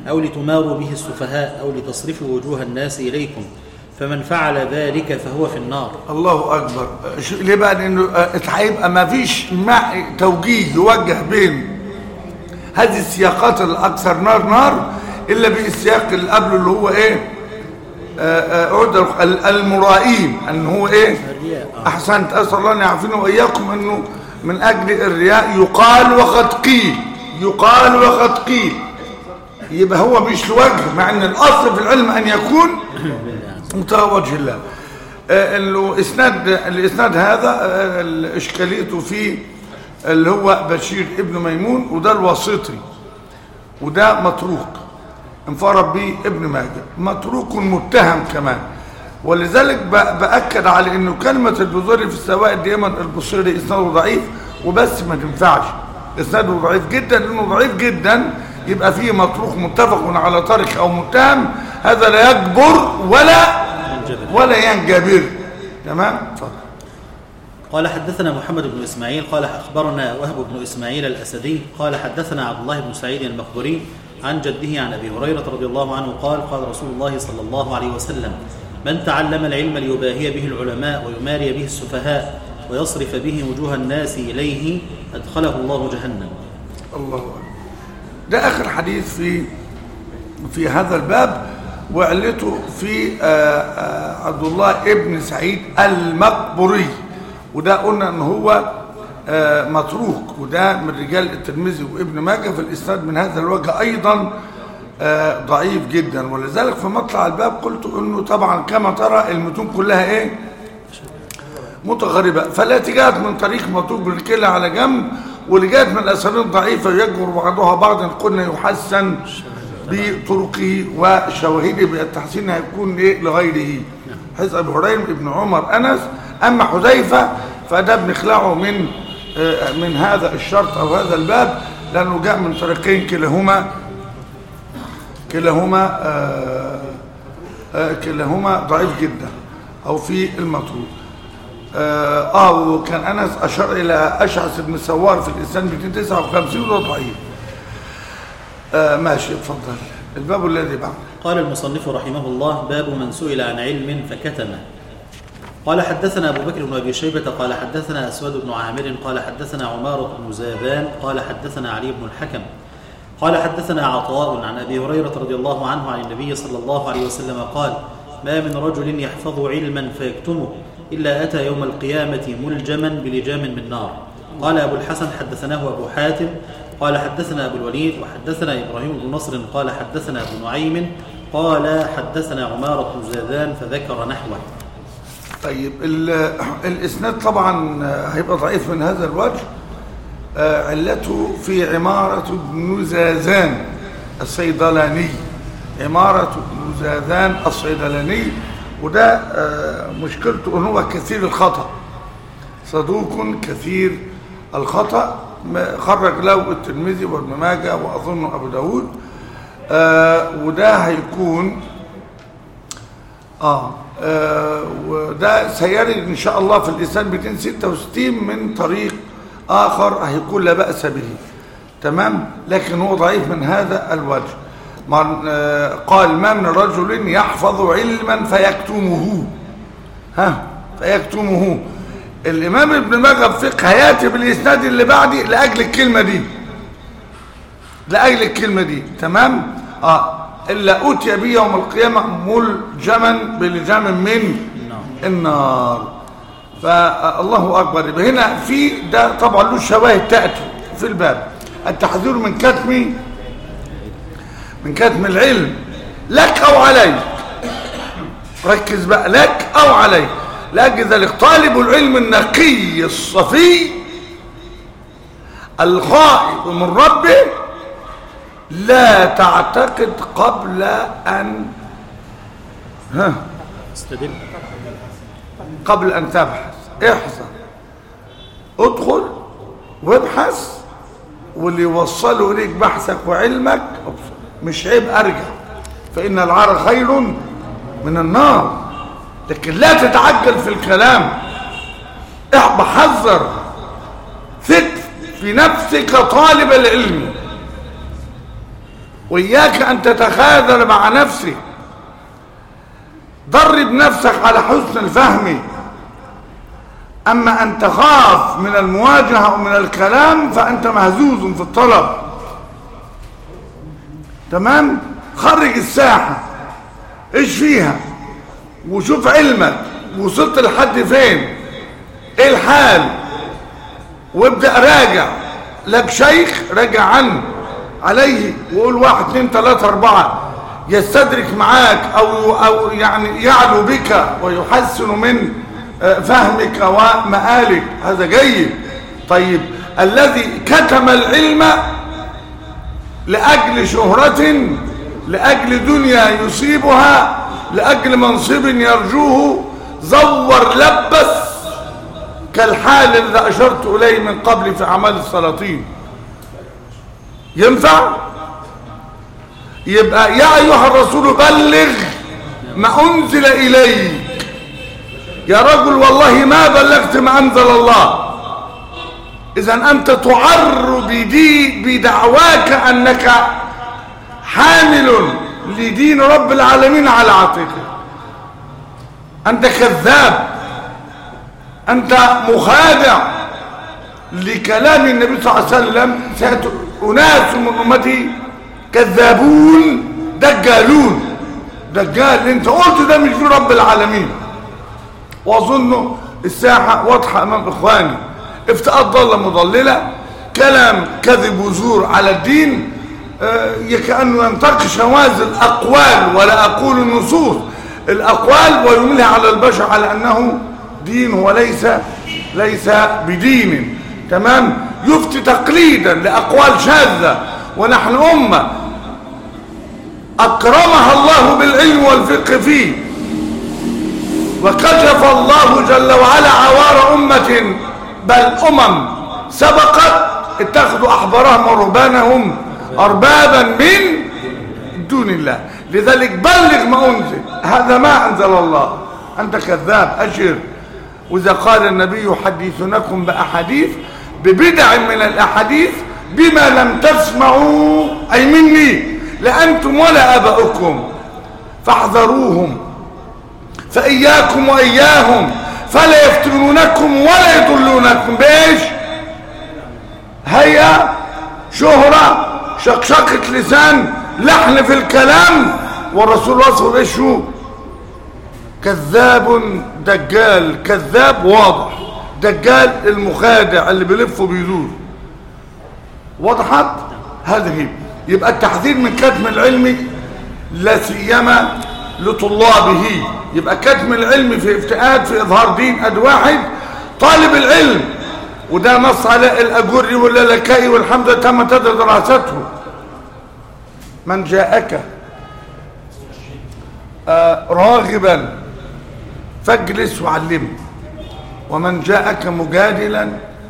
أو لتماروا به السفهاء أو لتصرفوا وجوه الناس إليكم فمن فعل ذلك فهو في النار الله اكبر شو- ليه بقى لانه آه، هيبقى ما فيش مع توجيه يوجه بين هذه السياقات الاكثر نار نار الا بالسياق اللي قبله اللي هو ايه آه، آه، عود ال- المرائين ان هو ايه الرياء آه. احسنت اسال الله ان يعافينا واياكم انه من اجل الرياء يقال وقد قيل يقال وقد قيل يبقى هو مش لوجه مع ان الاصل في العلم ان يكون متى وجه الله آه، انه اسناد الاسناد هذا آه، اشكاليته فيه اللي هو بشير ابن ميمون وده الواسطي وده متروك انفرد به ابن ماجه متروك متهم كمان ولذلك ب- باكد على انه كلمه البزوري في السوائد دايما البصيري اسناده ضعيف وبس ما تنفعش اسناده ضعيف جدا لانه ضعيف جدا يبقى فيه متروك متفق على طريق او متهم هذا لا يجبر ولا ينجبر. ولا ينجبر تمام اتفضل قال حدثنا محمد بن إسماعيل قال أخبرنا وهب بن إسماعيل الأسدي قال حدثنا عبد الله بن سعيد المقبري عن جده عن أبي هريرة رضي الله عنه قال قال رسول الله صلى الله عليه وسلم من تعلم العلم ليباهي به العلماء ويماري به السفهاء ويصرف به وجوه الناس إليه أدخله الله جهنم الله أكبر ده آخر حديث في في هذا الباب وعلته في آه، آه، عبد الله ابن سعيد المقبري وده قلنا ان هو آه، متروك وده من رجال الترمذي وابن ماجه في الاسناد من هذا الوجه ايضا آه، ضعيف جدا ولذلك في مطلع الباب قلت انه طبعا كما ترى المتون كلها ايه متغربة فلا جاءت من طريق مطلوب بالكلى على جنب واللي جاءت من الأسانيد ضعيفة يجبر بعضها بعضا قلنا يحسن بطرقه وشواهده بالتحسين هيكون إيه لغيره حيث أبي هريرة ابن عمر أنس أما حذيفة فده بنخلعه من آه، من هذا الشرط أو هذا الباب لأنه جاء من طريقين كلاهما كلاهما آه، آه، كلاهما ضعيف جدا أو في المطلوب آه, اه وكان انس اشار الى اشعث بن سوار في الانسان 259 وده ضعيف آه ماشي اتفضل الباب الذي بعده قال المصنف رحمه الله باب من سئل عن علم فكتمه قال حدثنا أبو بكر بن أبي شيبة قال حدثنا أسود بن عامر قال حدثنا عمارة بن زابان قال حدثنا علي بن الحكم قال حدثنا عطاء عن أبي هريرة رضي الله عنه عن النبي صلى الله عليه وسلم قال ما من رجل يحفظ علما فيكتمه إلا أتى يوم القيامة ملجما بلجام من نار قال أبو الحسن حدثناه أبو حاتم قال حدثنا أبو الوليد وحدثنا إبراهيم بن نصر قال حدثنا أبو نعيم قال حدثنا عمارة بن زادان فذكر نحوه طيب ال- الاسناد طبعا هيبقى ضعيف من هذا الوجه آه، علته في عمارة ابن زازان الصيدلاني عمارة ابن زازان الصيدلاني وده آه، مشكلته ان هو كثير الخطأ صدوق كثير الخطأ ما- خرج له الترمذي وابن ماجه واظن ابو داود آه، وده هيكون آه. آه وده سيرد ان شاء الله في اللسان 266 من طريق اخر هيكون لا باس به تمام لكن هو ضعيف من هذا الوجه من آه قال ما من رجل يحفظ علما فيكتمه ها فيكتمه الامام ابن ماجه في فقه هياتي بالاسناد اللي بعدي لاجل الكلمه دي لاجل الكلمه دي تمام اه الا اوتي به يوم القيامه ملجما بلجام من النار فالله اكبر يبقى هنا في ده طبعا له شواهد تاتي في الباب التحذير من كتم من كتم العلم لك او عليك ركز بقى لك او عليك لاجل ذلك طالب العلم النقي الصفي الخائف من ربه لا تعتقد قبل ان ها استدل قبل ان تبحث احذر ادخل وابحث واللي يوصله اليك بحثك وعلمك ابصر. مش عيب ارجع فان العار خير من النار لكن لا تتعجل في الكلام احب حذر ثق في نفسك طالب العلم وإياك أن تتخاذل مع نفسك درب نفسك على حسن الفهم أما أن تخاف من المواجهة أو من الكلام فأنت مهزوز في الطلب تمام خرج الساحة ايش فيها وشوف علمك وصلت لحد فين ايه الحال وابدأ راجع لك شيخ راجع عنه عليه وقول واحد اتنين تلاتة اربعة يستدرك معاك او او يعني يعلو بك ويحسن من آه، فهمك ومآلك هذا جيد طيب الذي كتم العلم لأجل شهرة لأجل دنيا يصيبها لأجل منصب يرجوه زور لبس كالحال الذي أشرت إليه من قبل في أعمال السلاطين ينفع يبقى يا أيها الرسول بلغ ما أنزل إليك يا رجل والله ما بلغت ما أنزل الله إذا أنت تعر بدي بدعواك أنك حامل لدين رب العالمين على عاتقك أنت كذاب أنت مخادع لكلام النبي صلى الله عليه وسلم سيأتي أناس من أمتي كذابون دجالون دجال اللي انت قلت ده مش في رب العالمين واظن الساحة واضحة امام اخواني افتاءات ضالة مضللة كلام كذب وزور على الدين آه، كأنه ينتقي شواذ الأقوال ولا أقول النصوص الأقوال ويملها على البشر على أنه دين وليس ليس بدين تمام يفتي تقليدا لأقوال شاذة ونحن أمة أكرمها الله بالعلم والفقه فيه وكشف الله جل وعلا عوار أمة بل أمم سبقت اتخذوا أحبارهم ورهبانهم أربابا من دون الله لذلك بلغ ما أنزل هذا ما أنزل الله أنت كذاب أشر وإذا قال النبي يحدثنكم بأحاديث ببدع من الأحاديث بما لم تسمعوا أي مني لأنتم ولا أباؤكم فاحذروهم فإياكم وإياهم فلا يفتنونكم ولا يضلونكم بإيش هيا شهرة شقشقة لسان لحن في الكلام والرسول وصفه بإيش شو كذاب دجال كذاب واضح دجال المخادع اللي بيلف وبيدور وضحت هذه يبقى التحذير من كتم العلم لا سيما لطلابه يبقى كتم العلم في افتئات في اظهار دين اد واحد طالب العلم وده نص على الاجري واللالكائي والحمد لله تم تدري دراسته من جاءك آه راغبا فاجلس وعلمه ومن جاءك مجادلا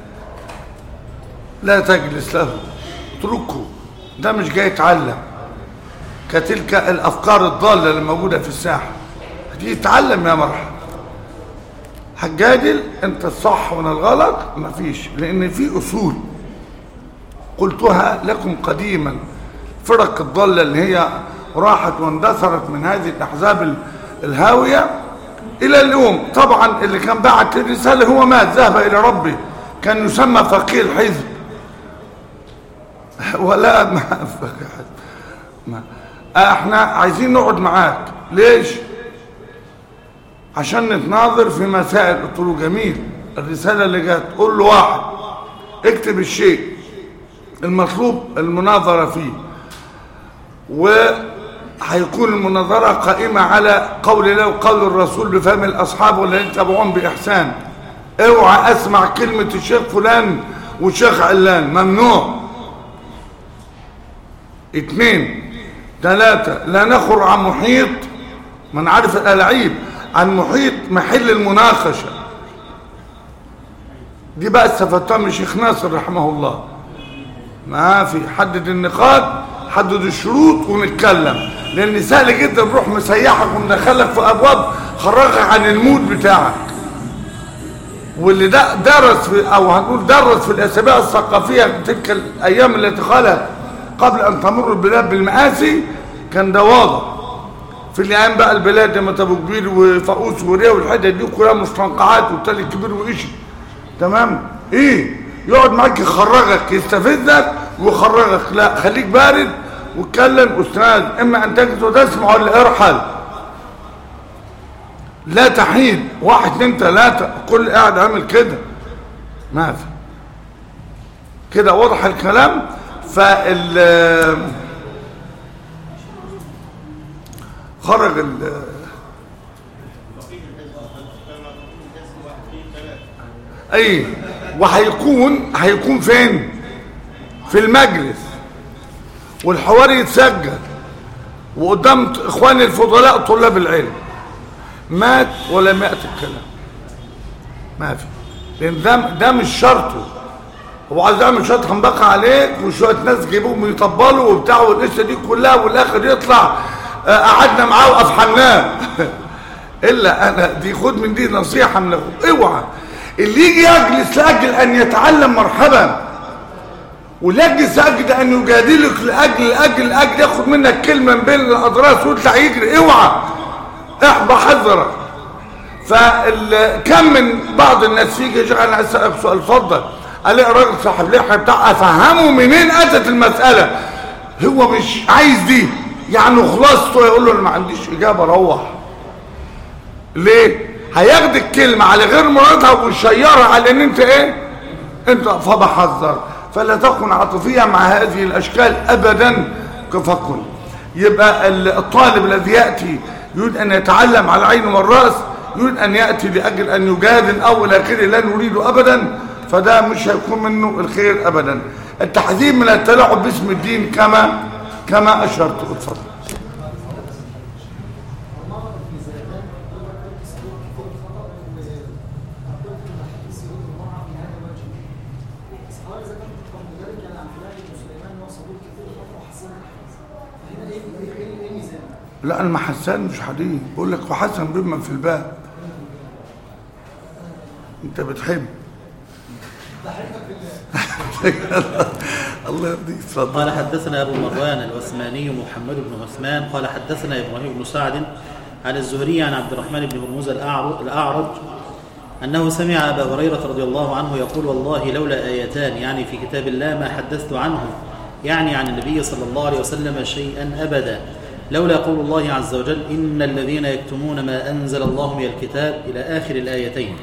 لا تجلس له اتركه ده مش جاي يتعلم كتلك الافكار الضاله اللي موجوده في الساحه هتيجي يتعلم يا مرحبا هتجادل انت الصح وانا الغلط مفيش لان في اصول قلتها لكم قديما فرق الضاله اللي هي راحت واندثرت من هذه الاحزاب الهاويه الى اليوم طبعا اللي كان بعت الرساله هو مات ذهب الى ربه كان يسمى فقيه الحزب ولا ما ما احنا عايزين نقعد معاك ليش عشان نتناظر في مسائل قلت له جميل الرساله اللي جت قول له واحد اكتب الشيء المطلوب المناظره فيه وهيكون المناظره قائمه على قول الله وقول الرسول بفهم الاصحاب والذين تبعون باحسان اوعى اسمع كلمه الشيخ فلان والشيخ علان ممنوع اثنين ثلاثة لا نخر عن محيط من عارف الألعيب عن محيط محل المناقشة دي بقى استفدتها من الشيخ ناصر رحمه الله ما في حدد النقاط حدد الشروط ونتكلم لان سهل جدا نروح مسيحك وندخلك في ابواب خرجك عن المود بتاعك واللي ده درس في او هنقول درس في الاسابيع الثقافيه تلك الايام التي خلت قبل أن تمر البلاد بالمآسي كان ده واضح في الأيام بقى البلاد لما تبقى كبير وفاقوس وريه والحتت دي كلها مستنقعات والتالي كبير وإشي تمام إيه يقعد معاك يخرجك يستفزك ويخرجك لا خليك بارد واتكلم أستاذ إما أن تجلس وتسمع ولا ارحل لا تحيد واحد اتنين تلاتة كل قاعد عامل كده ما في كده واضح الكلام فال خرج ال اي وهيكون هيكون فين في المجلس والحوار يتسجل وقدام اخواني الفضلاء طلاب العلم مات ولم يأتي الكلام ما في لان ده ده مش شرطه هو عايز يعمل شويه خنبقه عليك وشويه ناس جيبوهم يطبلوا وبتاع والقصه دي كلها والاخر يطلع آه، قعدنا معاه وافحمناه الا انا دي خد من دي نصيحه من أخوك. اوعى اللي يجي يجلس لاجل ان يتعلم مرحبا واللي يجلس لاجل ان يجادلك لاجل لاجل لاجل ياخد منك كلمه من بين الاضراس ويطلع يجري اوعى احبى حذرك فكم من بعض الناس فيك يا شيخ انا عايز اسالك سؤال اتفضل قال لي راجل صاحب لحيه بتاع افهمه منين اتت المساله هو مش عايز دي يعني خلاصته يقول له انا ما عنديش اجابه روح ليه هياخد الكلمه على غير مرادها ويشيرها على ان انت ايه انت فبحذر فلا تكن عاطفيا مع هذه الاشكال ابدا كفكن يبقى الطالب الذي ياتي يريد ان يتعلم على العين والراس يريد ان ياتي لاجل ان يجادل او الى اخره لا نريده ابدا فده مش هيكون منه الخير ابدا التحذير من التلاعب باسم الدين كما كما اشرت اتفضل لا انا حسان مش حديث بقول لك وحسن بما في الباب انت بتحب الله يرضيك اتفضل قال حدثنا أبو مروان العثماني محمد بن عثمان قال حدثنا إبراهيم بن سعد عن الزهري عن عبد الرحمن بن هرمز الأعر- الأعرج أنه سمع أبا هريرة رضي الله عنه يقول والله لولا آيتان يعني في كتاب الله ما حدثت عنه يعني عن النبي صلى الله عليه وسلم شيئا أبدا لولا قول الله عز وجل إن الذين يكتمون ما أنزل الله من الكتاب إلى آخر الآيتين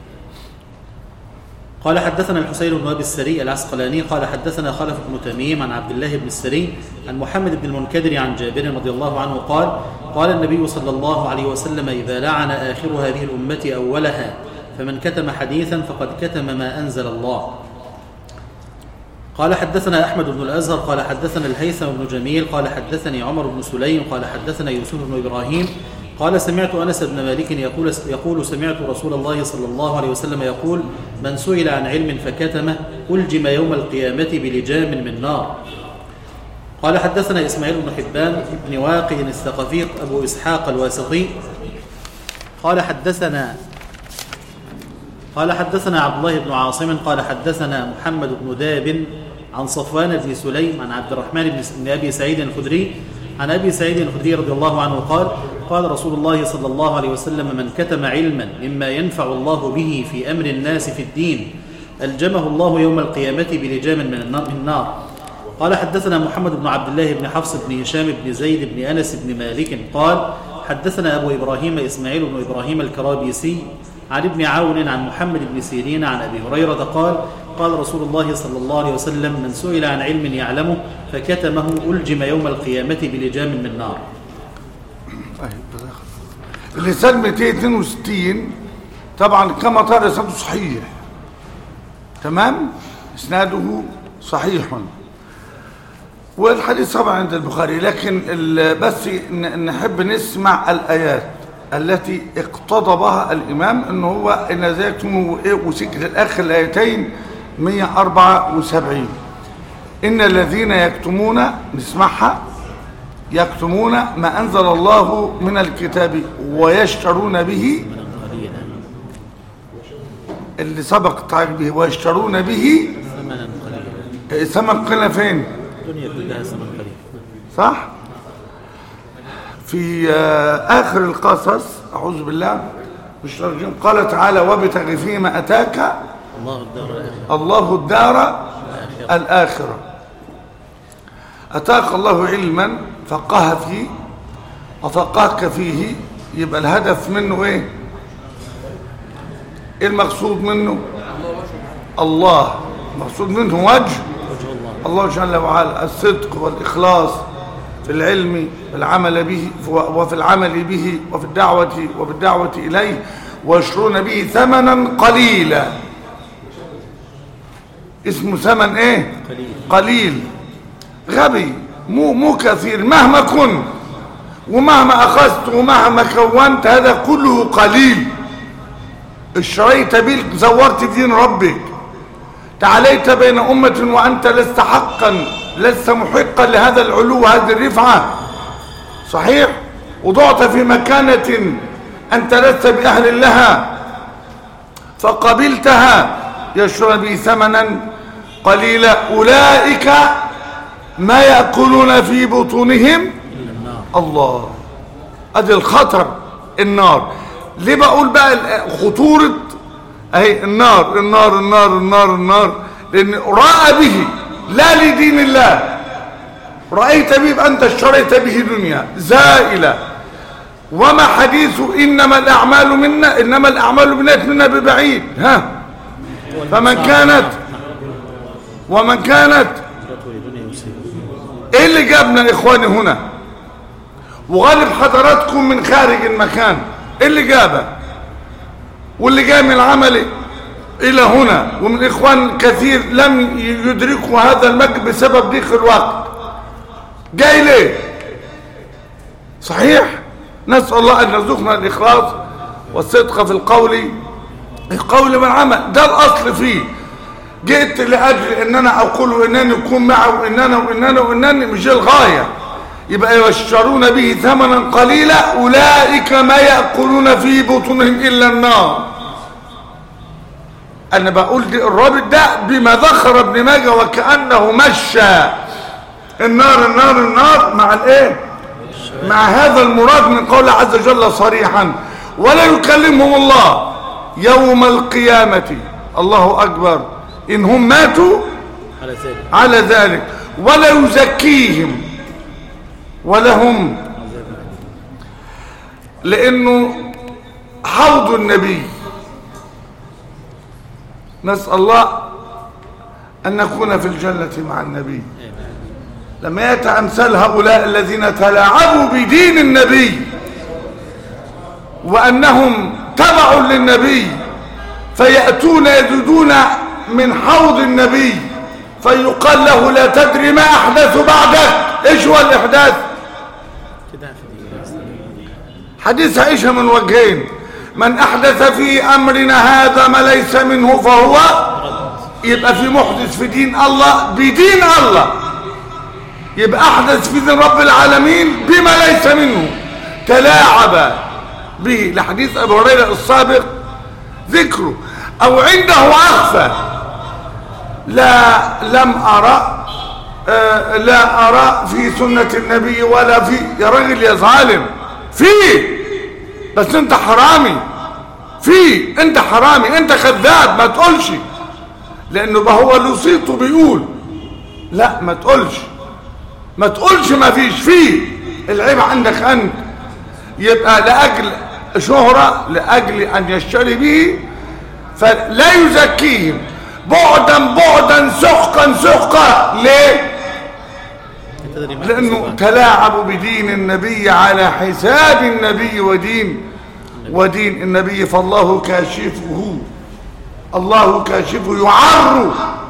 قال حدثنا الحسين بن ابي السري العسقلاني قال حدثنا خلف بن تميم عن عبد الله بن السري عن محمد بن المنكدر عن جابر رضي الله عنه قال قال النبي صلى الله عليه وسلم اذا لعن اخر هذه الامه اولها فمن كتم حديثا فقد كتم ما انزل الله قال حدثنا احمد بن الازهر قال حدثنا الهيثم بن جميل قال حدثني عمر بن سليم قال حدثنا يوسف بن ابراهيم قال سمعت انس بن مالك يقول يقول سمعت رسول الله صلى الله عليه وسلم يقول من سئل عن علم فكتمه الجم يوم القيامه بلجام من نار قال حدثنا اسماعيل بن حبان بن واقي الثقفي ابو اسحاق الواسطي قال حدثنا قال حدثنا عبد الله بن عاصم قال حدثنا محمد بن داب عن صفوان بن سليم عن عبد الرحمن بن- بن ابي سعيد الخدري عن ابي سعيد الخدري رضي الله عنه قال قال رسول الله صلى الله عليه وسلم من كتم علما مما ينفع الله به في امر الناس في الدين الجمه الله يوم القيامه بلجام من النار- من النار قال حدثنا محمد بن عبد الله بن حفص بن هشام بن زيد بن انس بن مالك قال حدثنا ابو ابراهيم اسماعيل بن ابراهيم الكرابيسي عن ابن عون عن محمد بن سيرين عن ابي هريره قال قال رسول الله صلى الله عليه وسلم من سئل عن علم يعلمه فكتمه الجم يوم القيامه بلجام من نار اللسان 262 طبعا كما ترى اسناده صحيح تمام اسناده صحيح والحديث طبعا عند البخاري لكن ال- بس ن- نحب نسمع الايات التي اقتضبها الامام ان هو ان ذاكم وسكت الاخر الايتين 174 ان الذين يكتمون نسمعها يكتمون ما أنزل الله من الكتاب ويشترون به قليلا اللي سبق التعريف به ويشترون به ثمنا قليلا ثمن قلنا فين الدنيا كلها ثمن قليل صح في آه، آخر القصص أعوذ بالله مش رجيم قال تعالى وابتغ فيما أتاك الله الدار الآخرة الله الدار الآخرة أتاك الله علما فقه فيه وفقهك فيه يبقى الهدف منه ايه ايه المقصود منه الله المقصود منه وجه وجه الله الله جل وعلا الصدق والإخلاص في العلم والعمل به وفي العمل به وفي الدعوة وفي الدعوة إليه ويشترون به ثمنا قليلا اسمه ثمن ايه قليل قليل غبي مو مو كثير مهما كنت ومهما أخذت ومهما كونت هذا كله قليل اشتريت بيك زورت دين ربك تعاليت بين أمة وأنت لست حقا لست محقا لهذا العلو وهذه الرفعة صحيح وضعت في مكانة أنت لست بأهل لها فقبلتها يشترون به ثمنا قليلا أولئك ما يأكلون في بطونهم إلا النار الله ادي الخطر النار ليه بقول بقى ال- خطورة اهي النار النار النار النار النار لان راى به لا لدين الله رأيت به يبقى انت اشتريت به دنيا زائلة وما حديث انما الاعمال منا انما الاعمال بالنيات منا ببعيد ها فمن كانت ومن كانت هجرته لدنيا يصيبها ايه اللي جابنا اخواني هنا وغالب حضراتكم من خارج المكان ايه اللي جابه واللي جاي من العمل الى هنا ومن اخوان كثير لم يدركوا هذا المجد بسبب ضيق الوقت جاي ليه صحيح نسأل الله ان يرزقنا الاخلاص والصدق في القول القول والعمل ده الاصل فيه جئت لاجل ان انا اقول وانني اكون معه واننا واننا وانني مش دي الغايه يبقى يشترون به ثمنا قليلا اولئك ما ياكلون في بطونهم الا النار انا بقول دي الرابط ده بما ذكر ابن ماجه وكانه مشى النار النار النار مع الايه مع هذا المراد من قول عز وجل صريحا ولا يكلمهم الله يوم القيامه الله اكبر ان هم ماتوا على ذلك على ذلك ولا يزكيهم ولهم لانه حوض النبي نسال الله ان نكون في الجنه مع النبي لما ياتي امثال هؤلاء الذين تلاعبوا بدين النبي وانهم تبع للنبي فياتون يجدون من حوض النبي فيقال له لا تدري ما احدث بعدك ايش هو الاحداث كده في دين حديث عائشه من وجهين من احدث في امرنا هذا ما ليس منه فهو يبقى في محدث في دين الله بدين الله يبقى احدث في دين رب العالمين بما ليس منه تلاعب به لحديث ابي هريره السابق ذكره او عنده اخفى لا لم ارى آه لا ارى في سنه النبي ولا في يا راجل يا ظالم في بس انت حرامي في انت حرامي انت كذاب ما تقولش لانه بقى هو اللي صيته بيقول لا ما تقولش ما تقولش ما فيش فيه العيب عندك انت يبقى لاجل شهرة لاجل ان يشتري به فلا يزكيهم بعدا بعدا سحقا سحقا ليه تدري ما لانه تلاعبوا بدين النبي على حساب النبي ودين ودين النبي فالله كاشفه الله كاشفه يعر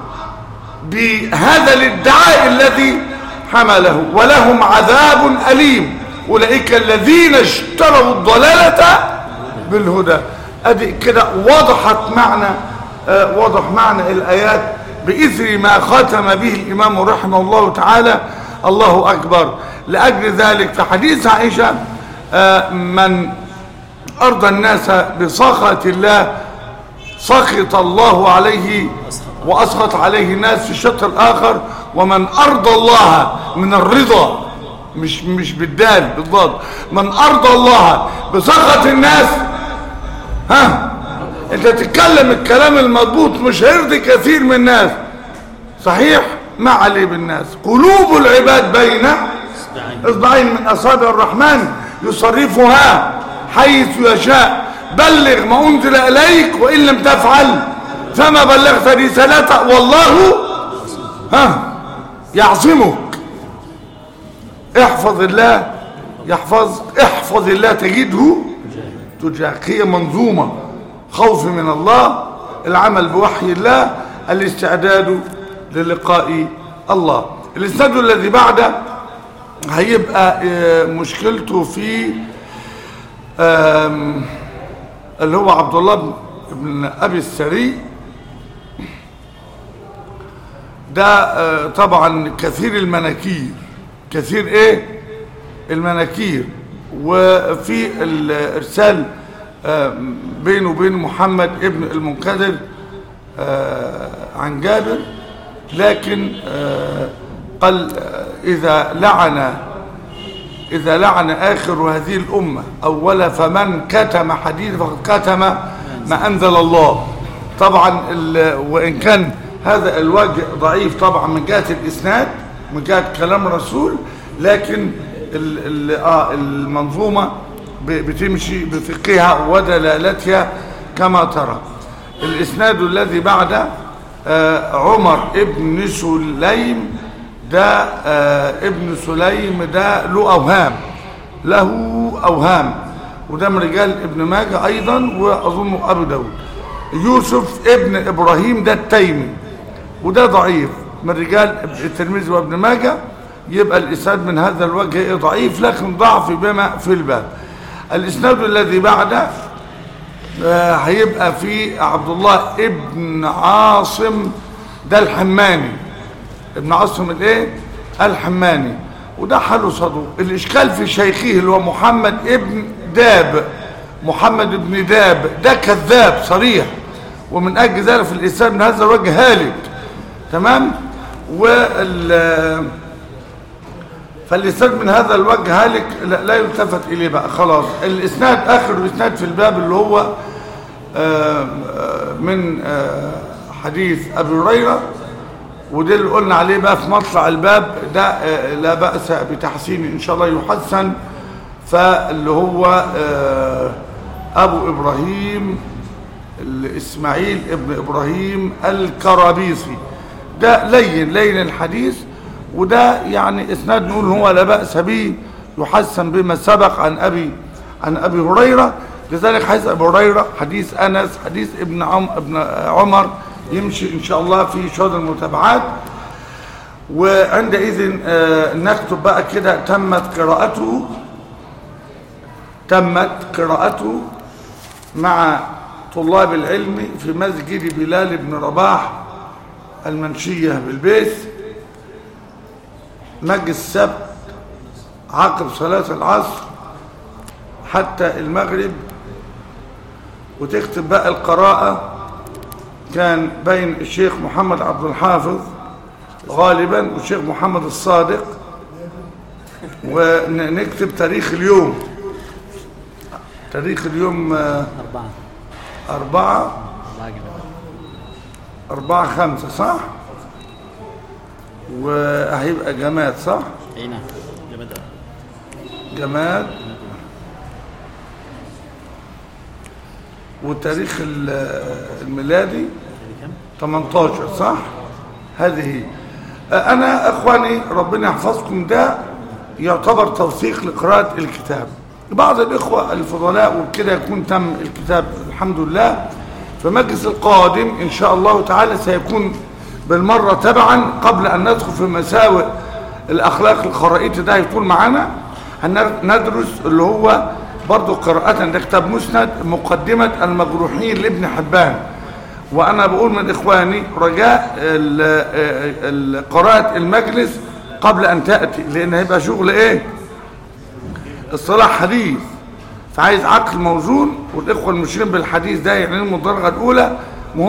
بهذا الادعاء الذي حمله ولهم عذاب أليم أولئك الذين اشتروا الضلالة بالهدى أدي كده وضحت معنى آه وضح معنى الآيات بإثر ما ختم به الإمام رحمه الله تعالى الله أكبر لأجل ذلك في حديث عائشة آه من أرضى الناس بسخط الله سخط الله عليه وأسخط عليه الناس في الشق الآخر ومن أرضى الله من الرضا مش مش بالدال بالضاد من أرضى الله بسخط الناس ها انت تتكلم الكلام المضبوط مش هيرضي كثير من الناس صحيح ما عليه بالناس قلوب العباد بين اصبعين من اصابع الرحمن يصرفها حيث يشاء بلغ ما انزل اليك وان لم تفعل فما بلغت رسالته والله ها يعصمك احفظ الله يحفظ احفظ الله تجده تجاهك هي منظومة خوف من الله العمل بوحي الله الاستعداد للقاء الله الاسناد الذي بعده هيبقى آه، مشكلته في آم، اللي هو عبد الله بن- بن ابي السري ده آه، طبعا كثير المناكير كثير ايه المناكير وفي الارسال آه، بينه وبين محمد ابن المنكدر آه، عن جابر لكن آه، قال آه، اذا لعن إذا لعن آخر هذه الأمة أول فمن كتم حديث فقد كتم ما أنزل الله طبعا ال- وإن كان هذا الوجه ضعيف طبعا من جهة الإسناد من جهة كلام الرسول لكن ال ال آه المنظومة ب- بتمشي بفقهها ودلالتها كما ترى الإسناد الذي بعد آه، عمر ابن سليم ده آه، ابن سليم ده له أوهام له أوهام وده من رجال ابن ماجه أيضا وأظن أبو داود يوسف ابن إبراهيم ده التيمي وده ضعيف من رجال الترمذي وابن ماجه يبقى الإسناد من هذا الوجه إيه ضعيف لكن ضعف بما في الباب الإسناد الذي بعده آه، هيبقى في عبد الله ابن عاصم ده الحماني ابن عاصم الايه الحماني وده حاله صدوق الاشكال في شيخه اللي هو محمد ابن داب محمد ابن داب ده كذاب صريح ومن اجل ذلك في الاسلام من هذا الوجه هالك تمام وال فالاسناد من هذا الوجه هالك لا, لا يلتفت اليه بقى خلاص الاسناد اخر الاسناد في الباب اللي هو آه، آه، من آه، حديث ابي هريره وده اللي قلنا عليه بقى في مطلع الباب ده آه، لا بأس بتحسين إن شاء الله يحسن فاللي هو آه، أبو إبراهيم إسماعيل ابن إبراهيم الكرابيسي ده لين لين الحديث وده يعني إسناد نقول هو لا بأس به يحسن بما سبق عن أبي عن أبي هريرة لذلك حديث أبي هريرة حديث أنس حديث ابن عم ابن عمر يمشي إن شاء الله في شهر المتابعات وعندئذ آه، نكتب بقى كده تمت قراءته تمت قراءته مع طلاب العلم في مسجد بلال بن رباح المنشية بالبيت مجلس السبت عقب صلاة العصر حتى المغرب وتكتب بقى القراءة كان بين الشيخ محمد عبد الحافظ غالبا والشيخ محمد الصادق ونكتب تاريخ اليوم تاريخ اليوم آه، أربعة أربعة أربعة جماعة أربعة خمسة صح وهيبقى جماد صح أي نعم جماد جماد وتاريخ ال- الميلادي 18 صح هذه انا اخواني ربنا يحفظكم ده يعتبر توثيق لقراءة الكتاب بعض الاخوة الفضلاء وبكده يكون تم الكتاب الحمد لله في مجلس القادم ان شاء الله تعالى سيكون بالمرة تبعا قبل ان ندخل في مساوئ الاخلاق الخرائطي ده هيكون معانا هندرس اللي هو برضو قراءة ده كتاب مسند مقدمة المجروحين لابن حبان وانا بقول من اخواني رجاء ال- ال- قراءة المجلس قبل ان تأتي لان هيبقى شغل ايه الصلاح حديث فعايز عقل موزون والاخوة المشيرين بالحديث ده يعني الدرجة الاولى